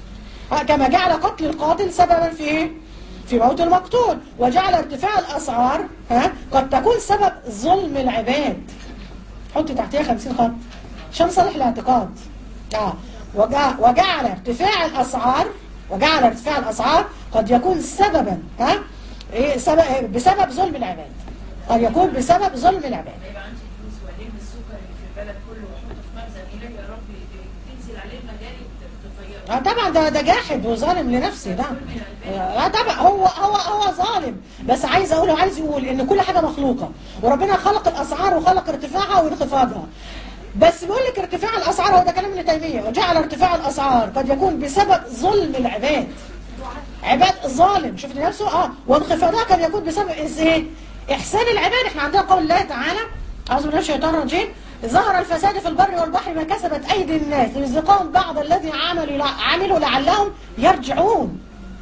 كما جعل قتل القاتل سببا في ايه؟ في موت المقتول وجعل ارتفاع الأسعار ها قد تكون سبب ظلم العباد حط تحتها 50 خط عشان صالح الاعتقاد اه وجع وجعل ارتفاع الاسعار وجعل ارتفاع الاسعار قد يكون سببا ها ايه سبب بسبب ظلم العباد قد يكون بسبب ظلم العباد يبقى عندي فلوس والم السكر اللي في البلد كله واحطه في مخزن الهي يا رب تنزل عليه المجاري تطيره اه طبعا ده ده جاحد وظالم لنفسه ده اه طبعا هو هو هو ظالم بس عايز اقول عايز يقول ان كل حاجه مخلوقه وربنا خلق الاسعار وخلق ارتفاعها وانخفاضها بس بيقول لك ارتفاع الاسعار هو ده كلام ابن تيميه وجعل ارتفاع الاسعار قد يكون بسبب ظلم العباد عباد ظالم شفت نفسه اه وانخفاضها قد يكون بسبب ايه احسان العباد احنا عندنا قول الله تعالى اعوذ بالله من الشيطان الرجيم ظهر الفساد في البر والبحر ما كسبت ايدي الناس ليذيقهم بعض الذي عملوا عملوا لعلهم يرجعون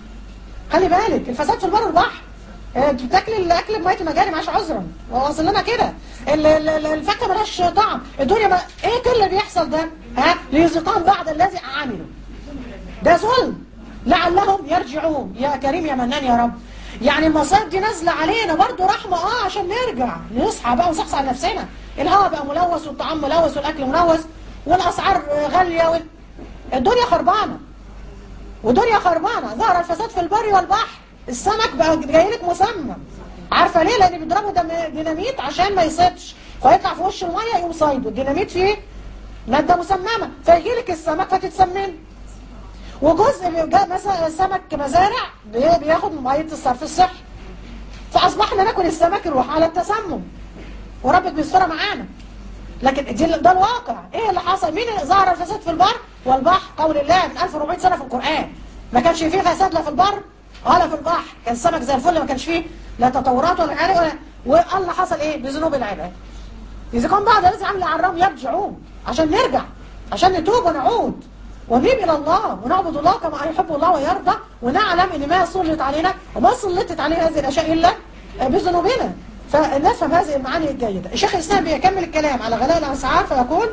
خلي بالك الفساد في البر والبحر آه، انت بتاكلي الاكل بميه المجاري معاش عذرا هو اصل لنا كده ال- ال- ال- الفاكهه ملهاش طعم الدنيا ما ايه كل اللي بيحصل ده ها ليذيقهم بعض الذي عملوا ده ظلم لعلهم يرجعون يا كريم يا منان يا رب يعني المصائب دي نازله علينا برضو رحمه اه عشان نرجع نصحى بقى ونصحصح على نفسنا الهواء بقى ملوث والطعام ملوث والاكل ملوث والاسعار آه، غاليه وال... الدنيا خربانه ودنيا خربانه ظهر الفساد في البر والبحر السمك بقى جاي لك مسمم عارفه ليه لان بيضربوا دم- ديناميت عشان ما يصيدش فيطلع في وش الميه يقوم صيده الديناميت فيه ماده مسممه فيجي لك السمك فتتسمم وجزء من جا- مثلا سمك مزارع بي- بياخد من ميه الصرف الصحي فاصبحنا ناكل السمك نروح على التسمم وربك بيسترها معانا لكن دي ده الواقع ايه اللي حصل مين اللي ظهر الفساد في البر والبحر قول الله من 1400 سنه في القران ما كانش فيه فساد لا في البر ولا في البحر كان السمك زي الفل ما كانش فيه لا تطورات ولا حاجه ولا والله حصل ايه بذنوب العباد إذا كان بعض الناس عامل عرام يرجعون عشان نرجع عشان نتوب ونعود ونيب إلى الله ونعبد الله كما يحب الله ويرضى ونعلم إن ما سلط علينا وما سلطت علينا هذه الأشياء إلا بذنوبنا فنفهم هذه المعاني الجيدة الشيخ الإسلام بيكمل الكلام على غلاء الأسعار فيقول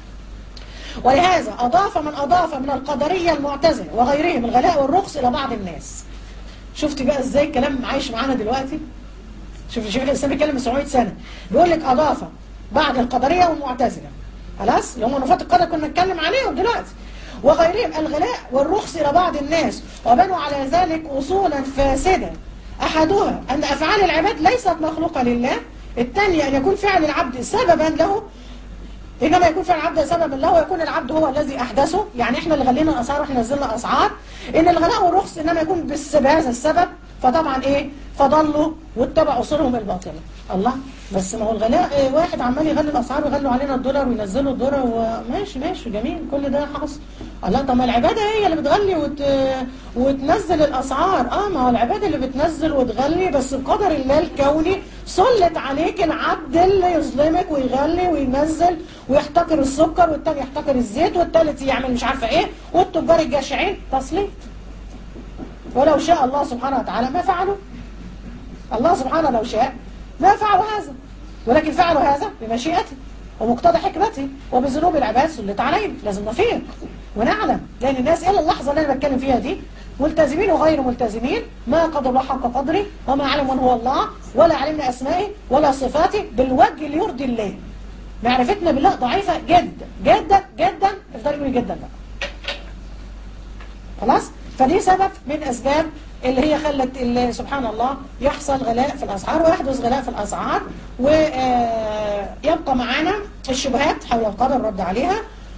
ولهذا أضاف من أضاف من القدرية المعتزلة وغيرهم الغلاء والرخص إلى بعض الناس شفت بقى إزاي الكلام عايش معانا دلوقتي شوف الشيخ الإسلام بيتكلم من 700 سنة بيقول لك أضاف بعد القدرية والمعتزلة خلاص اللي هم نفاة القدر كنا نتكلم عليهم دلوقتي وغيرهم الغلاء والرخص إلى بعض الناس وبنوا على ذلك أصولا فاسدة أحدها أن أفعال العباد ليست مخلوقة لله الثانية أن يكون فعل العبد سببا له إنما يكون فعل العبد سببا له ويكون العبد هو الذي أحدثه يعني إحنا اللي غلينا الأسعار وإحنا نزلنا أسعار إن الغلاء والرخص إنما يكون بس- بهذا السبب فطبعا إيه فضلوا واتبعوا صورهم الباطلة الله بس ما هو الغلاء إيه واحد عمال يغلي الأسعار ويغلوا علينا الدولار وينزلوا الدولار وماشي ماشي جميل كل ده حصل الله طب ما العبادة هي اللي بتغلي وت... وتنزل الأسعار اه ما هو العبادة اللي بتنزل وتغلي بس بقدر الله الكوني سلط عليك العبد اللي يظلمك ويغلي وينزل ويحتكر السكر والتاني يحتكر الزيت والتالت يعمل مش عارفة ايه والتجار الجشعين تسليط ولو شاء الله سبحانه وتعالى ما فعلوا الله سبحانه لو شاء ما فعلوا هذا ولكن فعلوا هذا بمشيئته ومقتضى حكمته وبذنوب العباد سلط علينا لازم نفيق ونعلم لأن الناس إلى اللحظة اللي أنا بتكلم فيها دي ملتزمين وغير ملتزمين ما قدر الله حق قدره وما علم من هو الله ولا علمنا أسمائه ولا صفاته بالوجه اللي يرضي الله معرفتنا بالله ضعيفة جدا جدا جدا افضل يقول جدا بقى خلاص فدي سبب من أسباب اللي هي خلت اللي سبحان الله يحصل غلاء في الأسعار ويحدث غلاء في الأسعار ويبقى معانا الشبهات حول القدر الرد عليها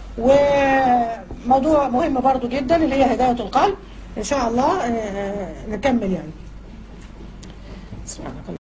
وموضوع مهم برضو جدا اللي هي هداية القلب إن شاء الله آه، نكمل يعني سبحانك الله